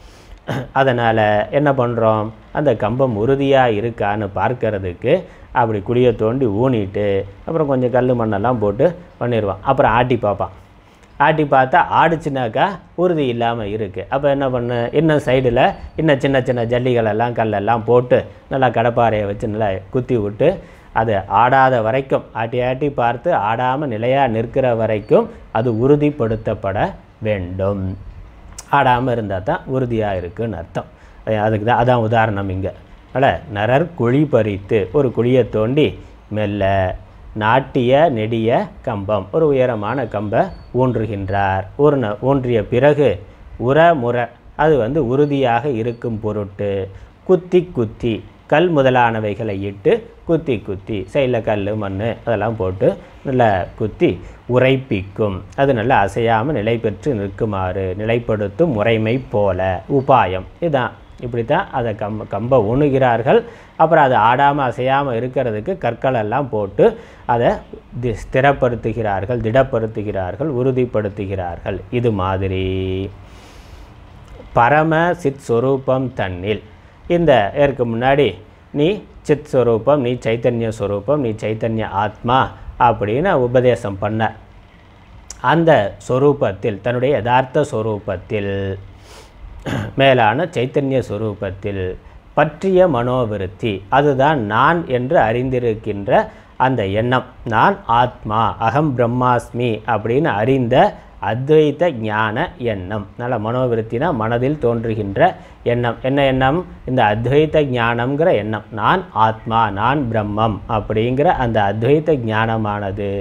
அதனால் என்ன பண்ணுறோம் அந்த கம்பம் உறுதியாக இருக்கான்னு பார்க்கறதுக்கு அப்படி குழியை தோண்டி ஊனிட்டு அப்புறம் கொஞ்சம் கல் மண்ணெல்லாம் போட்டு பண்ணிடுவான் அப்புறம் ஆட்டி பார்ப்பான் ஆட்டி பார்த்தா ஆடிச்சுனாக்கா உறுதி இல்லாமல் இருக்குது அப்போ என்ன பண்ணு இன்னும் சைடில் இன்னும் சின்ன சின்ன ஜல்லிகளெல்லாம் கல்லெல்லாம் போட்டு நல்லா கடப்பாறையை வச்சு நல்லா குத்தி விட்டு அது ஆடாத வரைக்கும் ஆட்டி ஆட்டி பார்த்து ஆடாமல் நிலையாக நிற்கிற வரைக்கும் அது உறுதிப்படுத்தப்பட வேண்டும் ஆடாமல் இருந்தால் தான் உறுதியாக இருக்குன்னு அர்த்தம் அது- அதுக்கு தான் அதான் உதாரணம் இங்கே அதனால் நரர் குழி பறித்து ஒரு குழியை தோண்டி மெல்ல நாட்டிய நெடிய கம்பம் ஒரு உயரமான கம்பை ஊன்றுகின்றார் ஊர்ன ஊன்றிய பிறகு உரமுற அது வந்து உறுதியாக இருக்கும் பொருட்டு குத்தி குத்தி கல் முதலானவைகளை இட்டு குத்தி குத்தி சைடில் கல் மண் அதெல்லாம் போட்டு நல்லா குத்தி உரைப்பிக்கும் அது நல்லா அசையாமல் நிலை பெற்று நிற்குமாறு நிலைப்படுத்தும் முறைமை போல உபாயம் இதுதான் இப்படி தான் அதை கம்ப கம்பை உணுகிறார்கள் அப்புறம் அது ஆடாமல் அசையாமல் இருக்கிறதுக்கு கற்கள் எல்லாம் போட்டு அதை தி- ஸ்திரப்படுத்துகிறார்கள் திடப்படுத்துகிறார்கள் உறுதிப்படுத்துகிறார்கள் இது மாதிரி பரம சித் சொரூபம் தன்னில் இந்த இதற்கு முன்னாடி நீ சித் சொரூபம் நீ சைத்தன்ய சொரூபம் நீ சைத்தன்ய ஆத்மா அப்படின்னு உபதேசம் பண்ண அந்த சொரூபத்தில் தன்னுடைய யதார்த்த சொரூபத்தில் மேலான சைத்தன்ய சொரூபத்தில் பற்றிய மனோவிருத்தி அதுதான் நான் என்று அறிந்திருக்கின்ற அந்த எண்ணம் நான் ஆத்மா அகம் பிரம்மாஸ்மி அப்படின்னு அறிந்த அத்வைத ஞான எண்ணம் நல்ல மனோவிருத்தினா மனதில் தோன்றுகின்ற எண்ணம் என்ன எண்ணம் இந்த அத்வைத ஞானம்ங்கிற எண்ணம் நான் ஆத்மா நான் பிரம்மம் அப்படிங்கிற அந்த அத்வைத ஞானமானது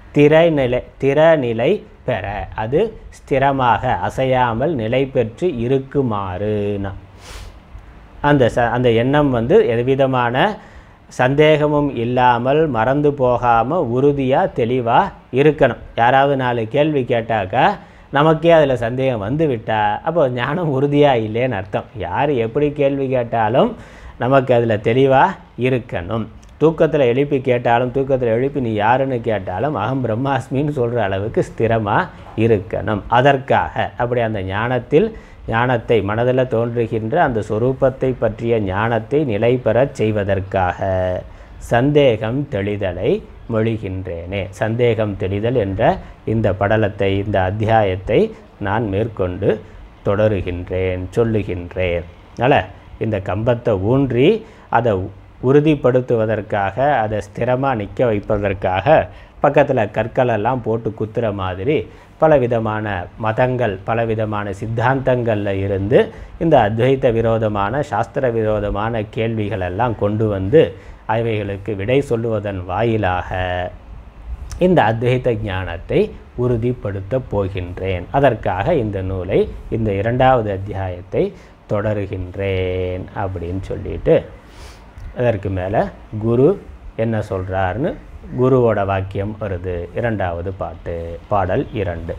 திறநிலை திறநிலை பெற அது ஸ்திரமாக அசையாமல் நிலை பெற்று இருக்குமாறுனா அந்த ச அந்த எண்ணம் வந்து எவ்விதமான சந்தேகமும் இல்லாமல் மறந்து போகாமல் உறுதியாக தெளிவாக இருக்கணும் யாராவது நாலு கேள்வி கேட்டாக்கா நமக்கே அதில் சந்தேகம் வந்து விட்டா அப்போ ஞானம் உறுதியாக இல்லைன்னு அர்த்தம் யார் எப்படி கேள்வி கேட்டாலும் நமக்கு அதில் தெளிவாக இருக்கணும் தூக்கத்தில் எழுப்பி கேட்டாலும் தூக்கத்தில் எழுப்பி நீ யாருன்னு கேட்டாலும் அகம் பிரம்மாஸ்மின்னு சொல்கிற அளவுக்கு ஸ்திரமாக இருக்கணும் அதற்காக அப்படி அந்த ஞானத்தில் ஞானத்தை மனதில் தோன்றுகின்ற அந்த சொரூபத்தை பற்றிய ஞானத்தை நிலை பெறச் செய்வதற்காக சந்தேகம் தெளிதலை மொழிகின்றேனே சந்தேகம் தெளிதல் என்ற இந்த படலத்தை இந்த அத்தியாயத்தை நான் மேற்கொண்டு தொடருகின்றேன் சொல்லுகின்றேன் அதனால் இந்த கம்பத்தை ஊன்றி அதை உறுதிப்படுத்துவதற்காக அதை ஸ்திரமாக நிற்க வைப்பதற்காக பக்கத்தில் கற்களெல்லாம் போட்டு குத்துற மாதிரி பலவிதமான மதங்கள் பலவிதமான சித்தாந்தங்களில் இருந்து இந்த அத்வைத விரோதமான சாஸ்திர விரோதமான கேள்விகள் எல்லாம் கொண்டு வந்து அவைகளுக்கு விடை சொல்லுவதன் வாயிலாக இந்த அத்வைத ஞானத்தை உறுதிப்படுத்தப் போகின்றேன் அதற்காக இந்த நூலை இந்த இரண்டாவது அத்தியாயத்தை தொடருகின்றேன் அப்படின்னு சொல்லிட்டு அதற்கு மேலே குரு என்ன சொல்கிறாருன்னு குருவோட வாக்கியம் வருது இரண்டாவது பாட்டு பாடல் இரண்டு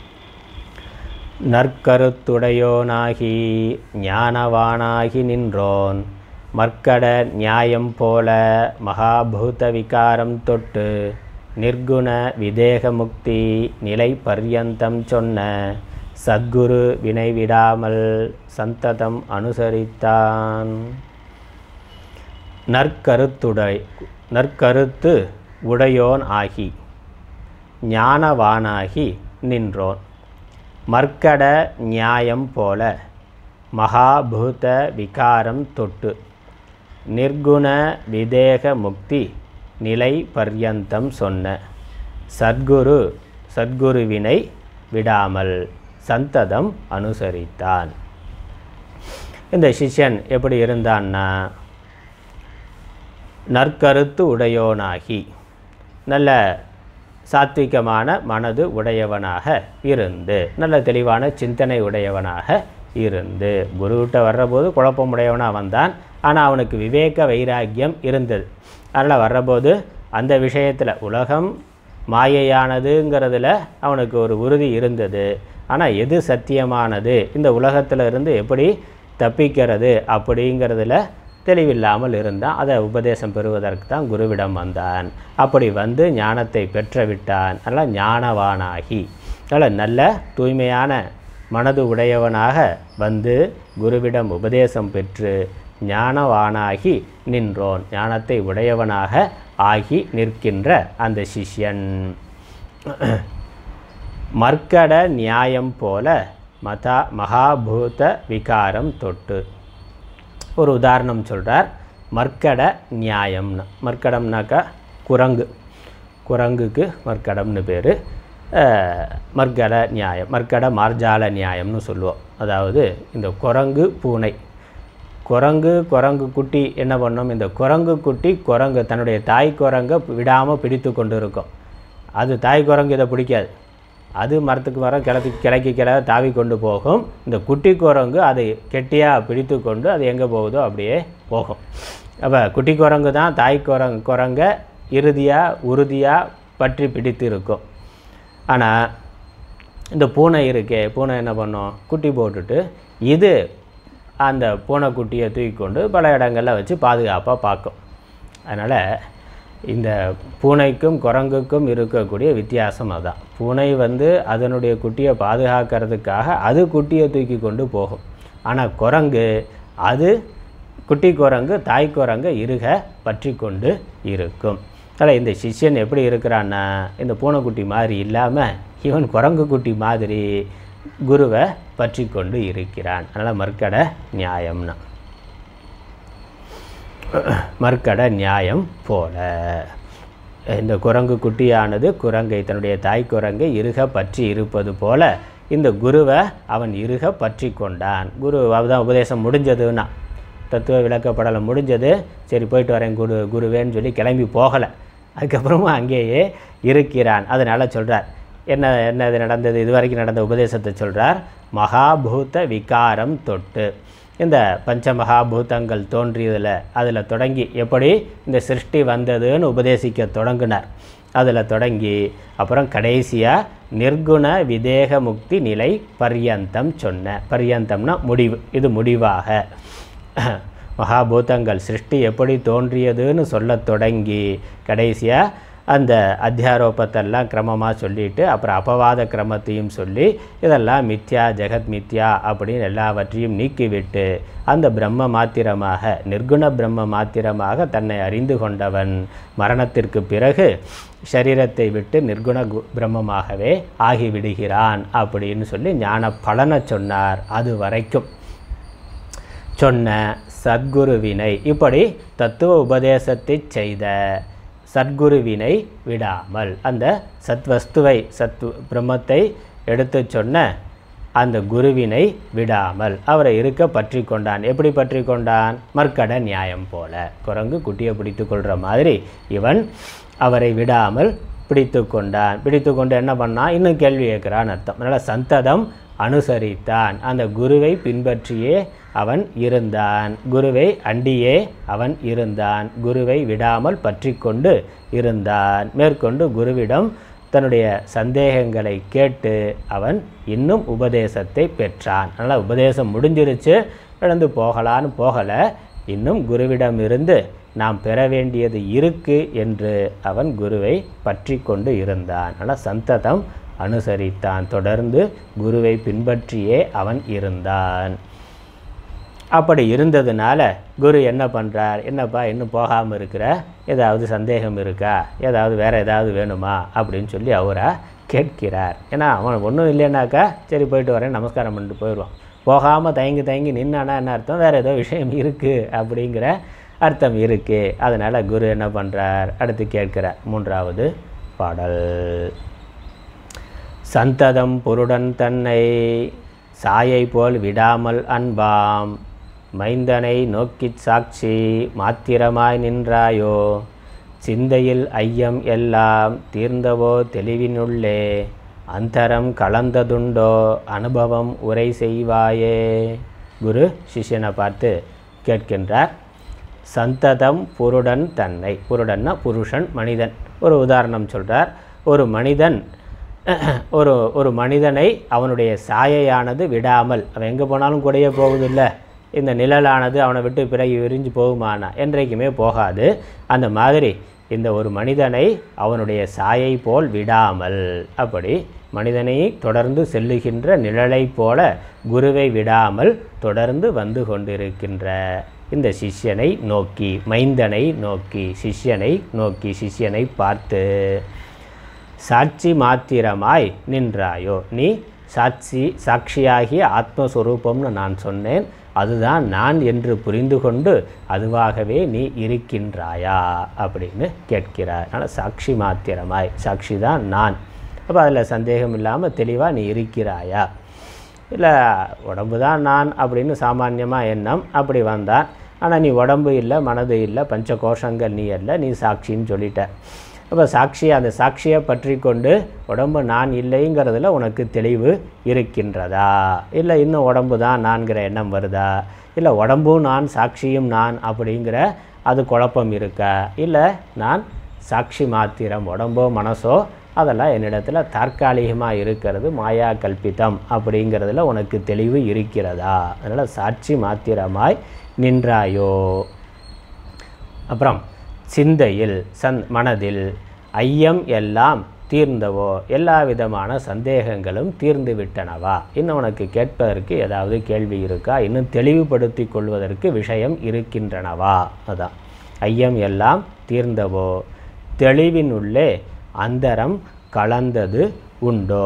நற்கருத்துடையோனாகி ஞானவானாகி நின்றோன் மற்கட நியாயம் போல மகாபூத விகாரம் தொட்டு நிர்குண விதேக முக்தி நிலை பர்யந்தம் சொன்ன சத்குரு வினை விடாமல் சந்ததம் அனுசரித்தான் நற்கருத்துடை நற்கருத்து உடையோன் ஆகி ஞானவானாகி நின்றோன் மர்க்கட நியாயம் போல மகாபூத விகாரம் தொட்டு நிர்குண விதேக முக்தி நிலை பர்யந்தம் சொன்ன சத்குரு சத்குருவினை விடாமல் சந்ததம் அனுசரித்தான் இந்த சிஷ்யன் எப்படி இருந்தான்னா நற்கருத்து உடையோனாகி நல்ல சாத்விகமான மனது உடையவனாக இருந்து நல்ல தெளிவான சிந்தனை உடையவனாக இருந்து குருவிட்ட வர்றபோது குழப்பமுடையவனாக வந்தான் ஆனால் அவனுக்கு விவேக வைராக்கியம் இருந்தது அதனால் வர்றபோது அந்த விஷயத்தில் உலகம் மாயையானதுங்கிறதுல அவனுக்கு ஒரு உறுதி இருந்தது ஆனால் எது சத்தியமானது இந்த உலகத்தில் இருந்து எப்படி தப்பிக்கிறது அப்படிங்கிறதுல தெளிவில்லாமல் இருந்தான் அதை உபதேசம் பெறுவதற்கு தான் குருவிடம் வந்தான் அப்படி வந்து ஞானத்தை பெற்றுவிட்டான் அதனால் ஞானவானாகி அதனால் நல்ல தூய்மையான மனது உடையவனாக வந்து குருவிடம் உபதேசம் பெற்று ஞானவானாகி நின்றோன் ஞானத்தை உடையவனாக ஆகி நிற்கின்ற அந்த சிஷ்யன் மர்க்கட நியாயம் போல மதா மகாபூத விகாரம் தொட்டு ஒரு உதாரணம் சொல்கிறார் மர்க்கட நியாயம்னு மர்க்கடம்னாக்கா குரங்கு குரங்குக்கு மர்க்கடம்னு பேர் மர்க்கட நியாயம் மர்க்கட மார்ஜால நியாயம்னு சொல்லுவோம் அதாவது இந்த குரங்கு பூனை குரங்கு குரங்கு குட்டி என்ன பண்ணோம் இந்த குரங்கு குட்டி குரங்கு தன்னுடைய தாய் குரங்கை விடாமல் பிடித்து கொண்டு இருக்கும் அது தாய் குரங்கு இதை பிடிக்காது அது மரத்துக்கு மரம் கிளத்துக்கு கிளைக்கு கிளை தாவி கொண்டு போகும் இந்த குட்டி குரங்கு அதை கெட்டியாக பிடித்து கொண்டு அது எங்கே போகுதோ அப்படியே போகும் அப்போ குட்டி குரங்கு தான் தாய் குரங்கு குரங்கை இறுதியாக உறுதியாக பற்றி பிடித்து இருக்கும் ஆனால் இந்த பூனை இருக்கே பூனை என்ன பண்ணும் குட்டி போட்டுட்டு இது அந்த பூனைக்குட்டியை தூக்கி கொண்டு பல இடங்களில் வச்சு பாதுகாப்பாக பார்க்கும் அதனால் இந்த பூனைக்கும் குரங்குக்கும் இருக்கக்கூடிய வித்தியாசம் அதான் பூனை வந்து அதனுடைய குட்டியை பாதுகாக்கிறதுக்காக அது குட்டியை தூக்கி கொண்டு போகும் ஆனால் குரங்கு அது குட்டி குரங்கு தாய் குரங்கு இருக பற்றி கொண்டு இருக்கும் அதனால் இந்த சிஷ்யன் எப்படி இருக்கிறான்னா இந்த பூனைக்குட்டி மாதிரி இல்லாமல் இவன் குரங்கு குட்டி மாதிரி குருவை பற்றி கொண்டு இருக்கிறான் அதனால் மர்க்கட நியாயம்னா மர்க்கட நியாயம் போல இந்த குரங்கு குட்டியானது குரங்கை தன்னுடைய தாய் குரங்கை இருக பற்றி இருப்பது போல இந்த குருவை அவன் இருக பற்றி கொண்டான் குரு அவதான் உபதேசம் முடிஞ்சதுன்னா தத்துவ விளக்கப்படலை முடிஞ்சது சரி போயிட்டு வரேன் குரு குருவேன்னு சொல்லி கிளம்பி போகலை அதுக்கப்புறமா அங்கேயே இருக்கிறான் அதனால் சொல்கிறார் என்ன என்ன இது நடந்தது இதுவரைக்கும் நடந்த உபதேசத்தை சொல்கிறார் மகாபூத விகாரம் தொட்டு இந்த பஞ்ச மகாபூதங்கள் தோன்றியதில் அதில் தொடங்கி எப்படி இந்த சிருஷ்டி வந்ததுன்னு உபதேசிக்க தொடங்கினார் அதில் தொடங்கி அப்புறம் கடைசியாக நிர்குண விதேக முக்தி நிலை பர்யந்தம் சொன்ன பர்யந்தம்னா முடிவு இது முடிவாக மகாபூதங்கள் சிருஷ்டி எப்படி தோன்றியதுன்னு சொல்லத் தொடங்கி கடைசியாக அந்த அத்தியாரோபத்தெல்லாம் கிரமமாக சொல்லிட்டு அப்புறம் அபவாத கிரமத்தையும் சொல்லி இதெல்லாம் மித்யா ஜெகத் மித்யா அப்படின்னு எல்லாவற்றையும் நீக்கிவிட்டு அந்த பிரம்ம மாத்திரமாக நிர்குண பிரம்ம மாத்திரமாக தன்னை அறிந்து கொண்டவன் மரணத்திற்கு பிறகு சரீரத்தை விட்டு நிர்குண கு- பிரம்மமாகவே ஆகிவிடுகிறான் அப்படின்னு சொல்லி ஞான பலனை சொன்னார் அது வரைக்கும் சொன்ன சத்குருவினை இப்படி தத்துவ உபதேசத்தை செய்த சத்குருவினை விடாமல் அந்த சத்வஸ்துவை சத் பிரம்மத்தை எடுத்துச் சொன்ன அந்த குருவினை விடாமல் அவரை இருக்க பற்றி கொண்டான் எப்படி பற்றி கொண்டான் மர்க்கட நியாயம் போல குரங்கு குட்டியை பிடித்து கொள்கிற மாதிரி இவன் அவரை விடாமல் பிடித்து கொண்டான் பிடித்து கொண்டு என்ன பண்ணான் இன்னும் கேள்வி கேட்குறான்னு அர்த்தம் அதனால் சந்ததம் அனுசரித்தான் அந்த குருவை பின்பற்றியே அவன் இருந்தான் குருவை அண்டியே அவன் இருந்தான் குருவை விடாமல் பற்றி கொண்டு இருந்தான் மேற்கொண்டு குருவிடம் தன்னுடைய சந்தேகங்களை கேட்டு அவன் இன்னும் உபதேசத்தை பெற்றான் அதனால் உபதேசம் முடிஞ்சிருச்சு இழந்து போகலான்னு போகலை இன்னும் குருவிடமிருந்து நாம் பெற வேண்டியது இருக்கு என்று அவன் குருவை பற்றி கொண்டு இருந்தான் அதனால் சந்ததம் அனுசரித்தான் தொடர்ந்து குருவை பின்பற்றியே அவன் இருந்தான் அப்படி இருந்ததுனால குரு என்ன பண்ணுறார் என்னப்பா இன்னும் போகாமல் இருக்கிற ஏதாவது சந்தேகம் இருக்கா ஏதாவது வேறு ஏதாவது வேணுமா அப்படின்னு சொல்லி அவரை கேட்கிறார் ஏன்னா அவன் ஒன்றும் இல்லைன்னாக்கா சரி போயிட்டு வரேன் நமஸ்காரம் பண்ணிட்டு போயிடுவான் போகாமல் தயங்கி தயங்கி நின்னானா என்ன அர்த்தம் வேறு ஏதோ விஷயம் இருக்குது அப்படிங்கிற அர்த்தம் இருக்குது அதனால் குரு என்ன பண்ணுறார் அடுத்து கேட்கிறார் மூன்றாவது பாடல் சந்ததம் பொருடன் தன்னை சாயை போல் விடாமல் அன்பாம் மைந்தனை நோக்கிச் சாட்சி மாத்திரமாய் நின்றாயோ சிந்தையில் ஐயம் எல்லாம் தீர்ந்தவோ தெளிவினுள்ளே அந்தரம் கலந்ததுண்டோ அனுபவம் உரை செய்வாயே குரு சிஷ்யனை பார்த்து கேட்கின்றார் சந்ததம் புருடன் தன்னை புருடன்னா புருஷன் மனிதன் ஒரு உதாரணம் சொல்கிறார் ஒரு மனிதன் ஒரு ஒரு மனிதனை அவனுடைய சாயையானது விடாமல் அவன் எங்கே போனாலும் கூடயே போகுதில்ல இந்த நிழலானது அவனை விட்டு பிறகு விரிஞ்சு போகுமானா என்றைக்குமே போகாது அந்த மாதிரி இந்த ஒரு மனிதனை அவனுடைய சாயை போல் விடாமல் அப்படி மனிதனை தொடர்ந்து செல்லுகின்ற நிழலைப் போல குருவை விடாமல் தொடர்ந்து வந்து கொண்டிருக்கின்ற இந்த சிஷ்யனை நோக்கி மைந்தனை நோக்கி சிஷ்யனை நோக்கி சிஷ்யனை பார்த்து சாட்சி மாத்திரமாய் நின்றாயோ நீ சாட்சி சாட்சியாகிய ஆத்மஸ்வரூபம்னு நான் சொன்னேன் அதுதான் நான் என்று புரிந்து கொண்டு அதுவாகவே நீ இருக்கின்றாயா அப்படின்னு கேட்கிறார் அதனால் சாட்சி மாத்திரமாய் சாட்சி தான் நான் அப்போ அதில் சந்தேகம் இல்லாமல் தெளிவாக நீ இருக்கிறாயா இல்லை உடம்பு தான் நான் அப்படின்னு சாமான்யமாக எண்ணம் அப்படி வந்தான் ஆனால் நீ உடம்பு இல்லை மனது இல்லை பஞ்ச கோஷங்கள் நீ அல்ல நீ சாட்சின்னு சொல்லிட்ட அப்போ சாட்சியை அந்த சாட்சியை பற்றி கொண்டு உடம்பு நான் இல்லைங்கிறதுல உனக்கு தெளிவு இருக்கின்றதா இல்லை இன்னும் உடம்பு தான் நான்கிற எண்ணம் வருதா இல்லை உடம்பும் நான் சாட்சியும் நான் அப்படிங்கிற அது குழப்பம் இருக்கா இல்லை நான் சாட்சி மாத்திரம் உடம்போ மனசோ அதெல்லாம் என்னிடத்துல தற்காலிகமாக இருக்கிறது மாயா கல்பிதம் அப்படிங்கிறதுல உனக்கு தெளிவு இருக்கிறதா அதனால் சாட்சி மாத்திரமாய் நின்றாயோ அப்புறம் சிந்தையில் சந் மனதில் ஐயம் எல்லாம் தீர்ந்தவோ எல்லா விதமான சந்தேகங்களும் தீர்ந்து விட்டனவா இன்னும் உனக்கு கேட்பதற்கு ஏதாவது கேள்வி இருக்கா இன்னும் தெளிவுபடுத்தி கொள்வதற்கு விஷயம் இருக்கின்றனவா அதான் ஐயம் எல்லாம் தீர்ந்தவோ தெளிவினுள்ளே அந்தரம் கலந்தது உண்டோ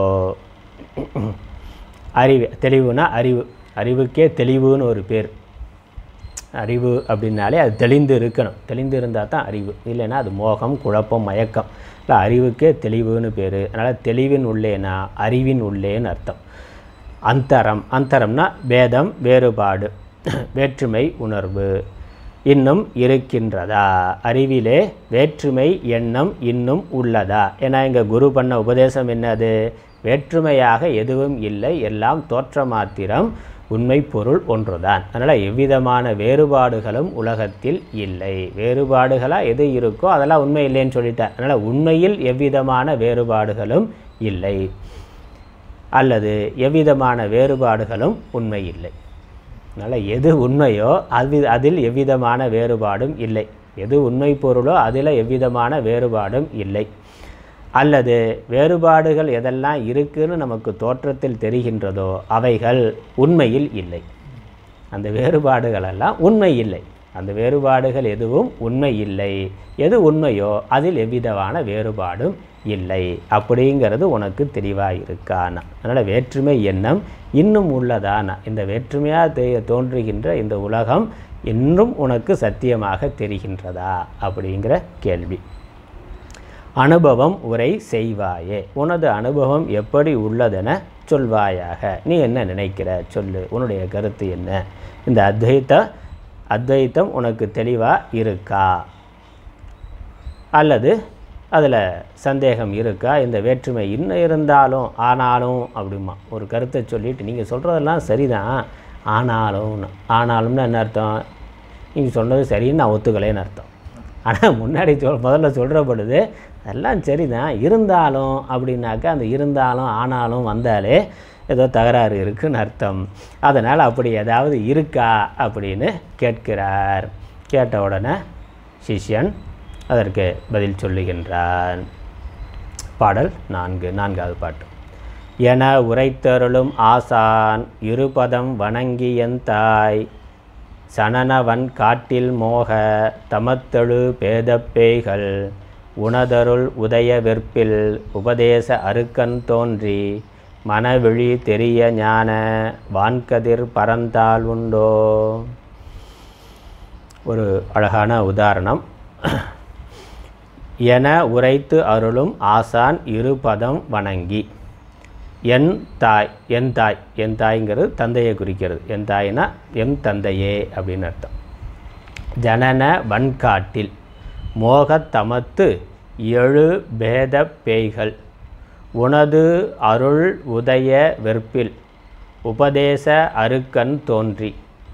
அறிவு தெளிவுனா அறிவு அறிவுக்கே தெளிவுன்னு ஒரு பேர் அறிவு அப்படின்னாலே அது தெளிந்து இருக்கணும் தெளிந்து இருந்தால் தான் அறிவு இல்லைன்னா அது மோகம் குழப்பம் மயக்கம் இல்லை அறிவுக்கே தெளிவுன்னு பேர் அதனால் தெளிவின் உள்ளேனா அறிவின் உள்ளேன்னு அர்த்தம் அந்தரம் அந்தரம்னா பேதம் வேறுபாடு வேற்றுமை உணர்வு இன்னும் இருக்கின்றதா அறிவிலே வேற்றுமை எண்ணம் இன்னும் உள்ளதா ஏன்னா இங்கே குரு பண்ண உபதேசம் என்னது வேற்றுமையாக எதுவும் இல்லை எல்லாம் தோற்ற மாத்திரம் உண்மை பொருள் ஒன்றுதான் அதனால் எவ்விதமான வேறுபாடுகளும் உலகத்தில் இல்லை வேறுபாடுகளாக எது இருக்கோ அதெல்லாம் உண்மை இல்லைன்னு சொல்லிட்டார் அதனால் உண்மையில் எவ்விதமான வேறுபாடுகளும் இல்லை அல்லது எவ்விதமான வேறுபாடுகளும் உண்மை இல்லை அதனால் எது உண்மையோ அது அதில் எவ்விதமான வேறுபாடும் இல்லை எது உண்மை பொருளோ அதில் எவ்விதமான வேறுபாடும் இல்லை அல்லது வேறுபாடுகள் எதெல்லாம் இருக்குன்னு நமக்கு தோற்றத்தில் தெரிகின்றதோ அவைகள் உண்மையில் இல்லை அந்த வேறுபாடுகளெல்லாம் உண்மை இல்லை அந்த வேறுபாடுகள் எதுவும் உண்மை இல்லை எது உண்மையோ அதில் எவ்விதமான வேறுபாடும் இல்லை அப்படிங்கிறது உனக்கு தெளிவாக இருக்கானா அதனால் வேற்றுமை எண்ணம் இன்னும் உள்ளதானா இந்த வேற்றுமையாக தெ தோன்றுகின்ற இந்த உலகம் இன்னும் உனக்கு சத்தியமாக தெரிகின்றதா அப்படிங்கிற கேள்வி அனுபவம் உரை செய்வாயே உனது அனுபவம் எப்படி உள்ளதென சொல்வாயாக நீ என்ன நினைக்கிற சொல்லு உன்னுடைய கருத்து என்ன இந்த அத்வைத்த அத்வைத்தம் உனக்கு தெளிவாக இருக்கா அல்லது அதில் சந்தேகம் இருக்கா இந்த வேற்றுமை இன்னும் இருந்தாலும் ஆனாலும் அப்படிமா ஒரு கருத்தை சொல்லிட்டு நீங்கள் சொல்கிறதெல்லாம் சரிதான் ஆனாலும் ஆனாலும்னு என்ன அர்த்தம் நீங்கள் சொன்னது சரின்னு நான் ஒத்துக்கலைன்னு அர்த்தம் ஆனால் முன்னாடி சொல் முதல்ல சொல்கிற பொழுது அதெல்லாம் சரிதான் இருந்தாலும் அப்படின்னாக்கா அந்த இருந்தாலும் ஆனாலும் வந்தாலே ஏதோ தகராறு இருக்குன்னு அர்த்தம் அதனால் அப்படி ஏதாவது இருக்கா அப்படின்னு கேட்கிறார் கேட்ட உடனே சிஷ்யன் அதற்கு பதில் சொல்லுகின்றான் பாடல் நான்கு நான்காவது பாட்டு என உரைத்தருளும் ஆசான் இருபதம் வணங்கியன் தாய் சனனவன் காட்டில் மோக தமத்தெழு பேதப்பேய்கள் உணதருள் உதய வெற்பில் உபதேச அருக்கன் தோன்றி மனவிழி தெரிய ஞான வான்கதிர் பறந்தால் உண்டோ ஒரு அழகான உதாரணம் என உரைத்து அருளும் ஆசான் இருபதம் வணங்கி என் தாய் என் தாய் என் தாய்ங்கிறது தந்தையை குறிக்கிறது என் தாய்னா என் தந்தையே அப்படின்னு அர்த்தம் ஜனன வன்காட்டில் மோகத்தமத்து எழு பேத பேய்கள் உனது அருள் உதய வெற்பில் உபதேச அருக்கன் தோன்றி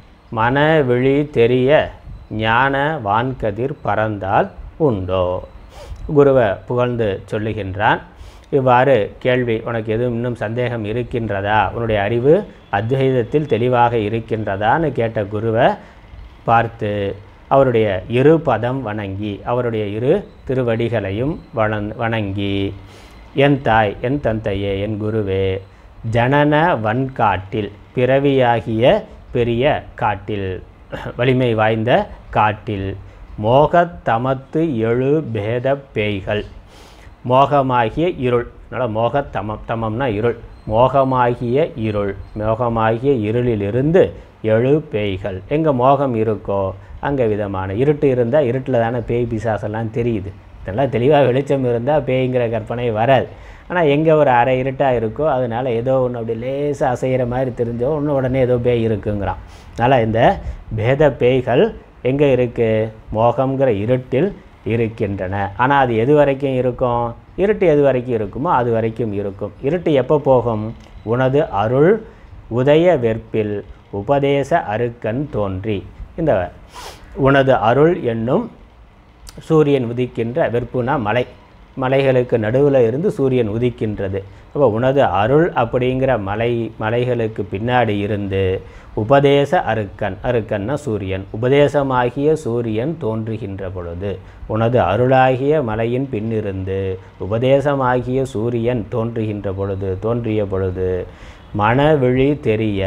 மனவிழி தெரிய ஞான வான்கதிர் பறந்தால் உண்டோ குருவை புகழ்ந்து சொல்லுகின்றான் இவ்வாறு கேள்வி உனக்கு எதுவும் இன்னும் சந்தேகம் இருக்கின்றதா உன்னுடைய அறிவு அத்வைதத்தில் தெளிவாக இருக்கின்றதான்னு கேட்ட குருவை பார்த்து அவருடைய இரு பதம் வணங்கி அவருடைய இரு திருவடிகளையும் வணங் வணங்கி என் தாய் என் தந்தையே என் குருவே ஜனன வன்காட்டில் பிறவியாகிய பெரிய காட்டில் வலிமை வாய்ந்த காட்டில் மோகத்தமத்து எழு பேத பேய்கள் மோகமாகிய இருள் அதனால் மோகத்தமம் தமம்னா இருள் மோகமாகிய இருள் மோகமாகிய இருளிலிருந்து எழு பேய்கள் எங்கே மோகம் இருக்கோ அங்கே விதமான இருட்டு இருந்தால் இருட்டில் தானே பேய் பிசாசெல்லாம் தெரியுது இதெல்லாம் தெளிவாக வெளிச்சம் இருந்தால் பேய்ங்கிற கற்பனை வராது ஆனால் எங்கே ஒரு அரை இருட்டாக இருக்கோ அதனால் ஏதோ ஒன்று அப்படி லேசாக அசைகிற மாதிரி தெரிஞ்சோ ஒன்று உடனே ஏதோ பேய் இருக்குங்கிறான் அதனால் இந்த பேத பேய்கள் எங்கே இருக்குது மோகங்கிற இருட்டில் இருக்கின்றன ஆனால் அது எது வரைக்கும் இருக்கும் இருட்டு எது வரைக்கும் இருக்குமோ அது வரைக்கும் இருக்கும் இருட்டு எப்போ போகும் உனது அருள் உதய வெற்பில் உபதேச அருக்கன் தோன்றி இந்த உனது அருள் என்னும் சூரியன் உதிக்கின்ற வெறுப்புனா மலை மலைகளுக்கு நடுவில் இருந்து சூரியன் உதிக்கின்றது அப்போ உனது அருள் அப்படிங்கிற மலை மலைகளுக்கு பின்னாடி இருந்து உபதேச அருக்கன் அருக்கன்னா சூரியன் உபதேசமாகிய சூரியன் தோன்றுகின்ற பொழுது உனது அருளாகிய மலையின் பின்னிருந்து உபதேசமாகிய சூரியன் தோன்றுகின்ற பொழுது தோன்றிய பொழுது மனவிழி தெரிய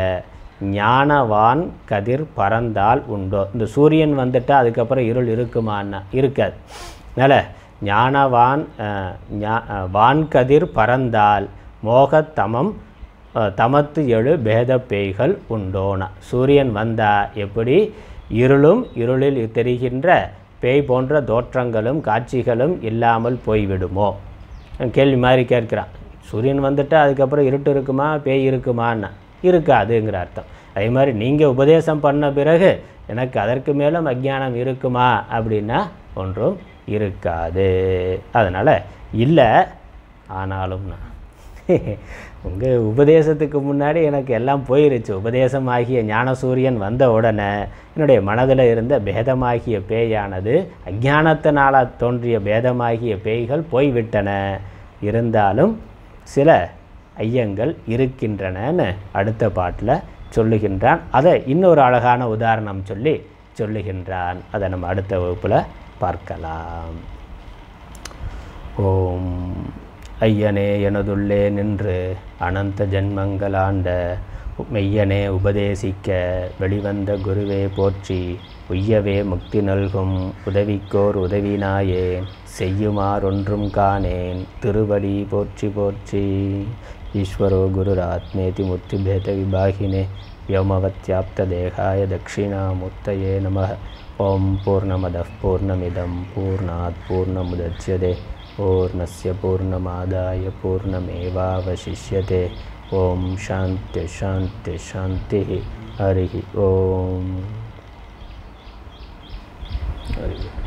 ஞானவான் கதிர் பறந்தால் உண்டோ இந்த சூரியன் வந்துட்டால் அதுக்கப்புறம் இருள் இருக்குமான்னா இருக்காது அதனால் ஞானவான் அஹ், ஞா- அஹ், வான்கதிர் பறந்தால் மோகத்தமம் அஹ், தமத்து எழு பேத பேய்கள் உண்டோனா சூரியன் வந்தால் எப்படி இருளும் இருளில் தெரிகின்ற பேய் போன்ற தோற்றங்களும் காட்சிகளும் இல்லாமல் போய்விடுமோ கேள்வி மாதிரி கேட்குறான் சூரியன் வந்துட்டால் அதுக்கப்புறம் இருட்டு இருக்குமா பேய் இருக்குமான்னா இருக்காதுங்கிற அர்த்தம் அதே மாதிரி நீங்கள் உபதேசம் பண்ண பிறகு எனக்கு அதற்கு மேலும் அஜ்ஞானம் இருக்குமா அப்படின்னா ஒன்றும் இருக்காது அதனால் இல்லை ஆனாலும் நான் உங்கள் உபதேசத்துக்கு முன்னாடி எனக்கு எல்லாம் போயிருச்சு உபதேசம் ஆகிய ஞானசூரியன் வந்த உடனே என்னுடைய மனதில் இருந்த பேதமாகிய பேயானது அஜானத்தினால் தோன்றிய பேதமாகிய பேய்கள் போய்விட்டன இருந்தாலும் சில ஐயங்கள் இருக்கின்றனன்னு அடுத்த பாட்டில் சொல்லுகின்றான் அதை இன்னொரு அழகான உதாரணம் சொல்லி சொல்லுகின்றான் அதை நம்ம அடுத்த வகுப்பில் பார்க்கலாம் ஓம் ஐயனே எனதுள்ளே நின்று அனந்த ஜன்மங்களாண்ட மெய்யனே உபதேசிக்க வெளிவந்த குருவே போற்றி உய்யவே முக்தி நல்கும் உதவிக்கோர் உதவினாயேன் செய்யுமாறொன்றும் காணேன் திருவடி போற்றி போற்றி ஈஸ்வரோ குருராத்மேதி முத்திபேத விபாகினே व्योमवत्याप्तदेहाय दक्षिणामूर्तये नमः ॐ पूर्णमदः पूर्णमिदं पूर्णात् पूर्णमुदच्यते पूर्णस्य पूर्णमादाय पूर्णमेवावशिष्यते ॐ शान्तिशान्तिशान्तिः हरिः ॐ हरिः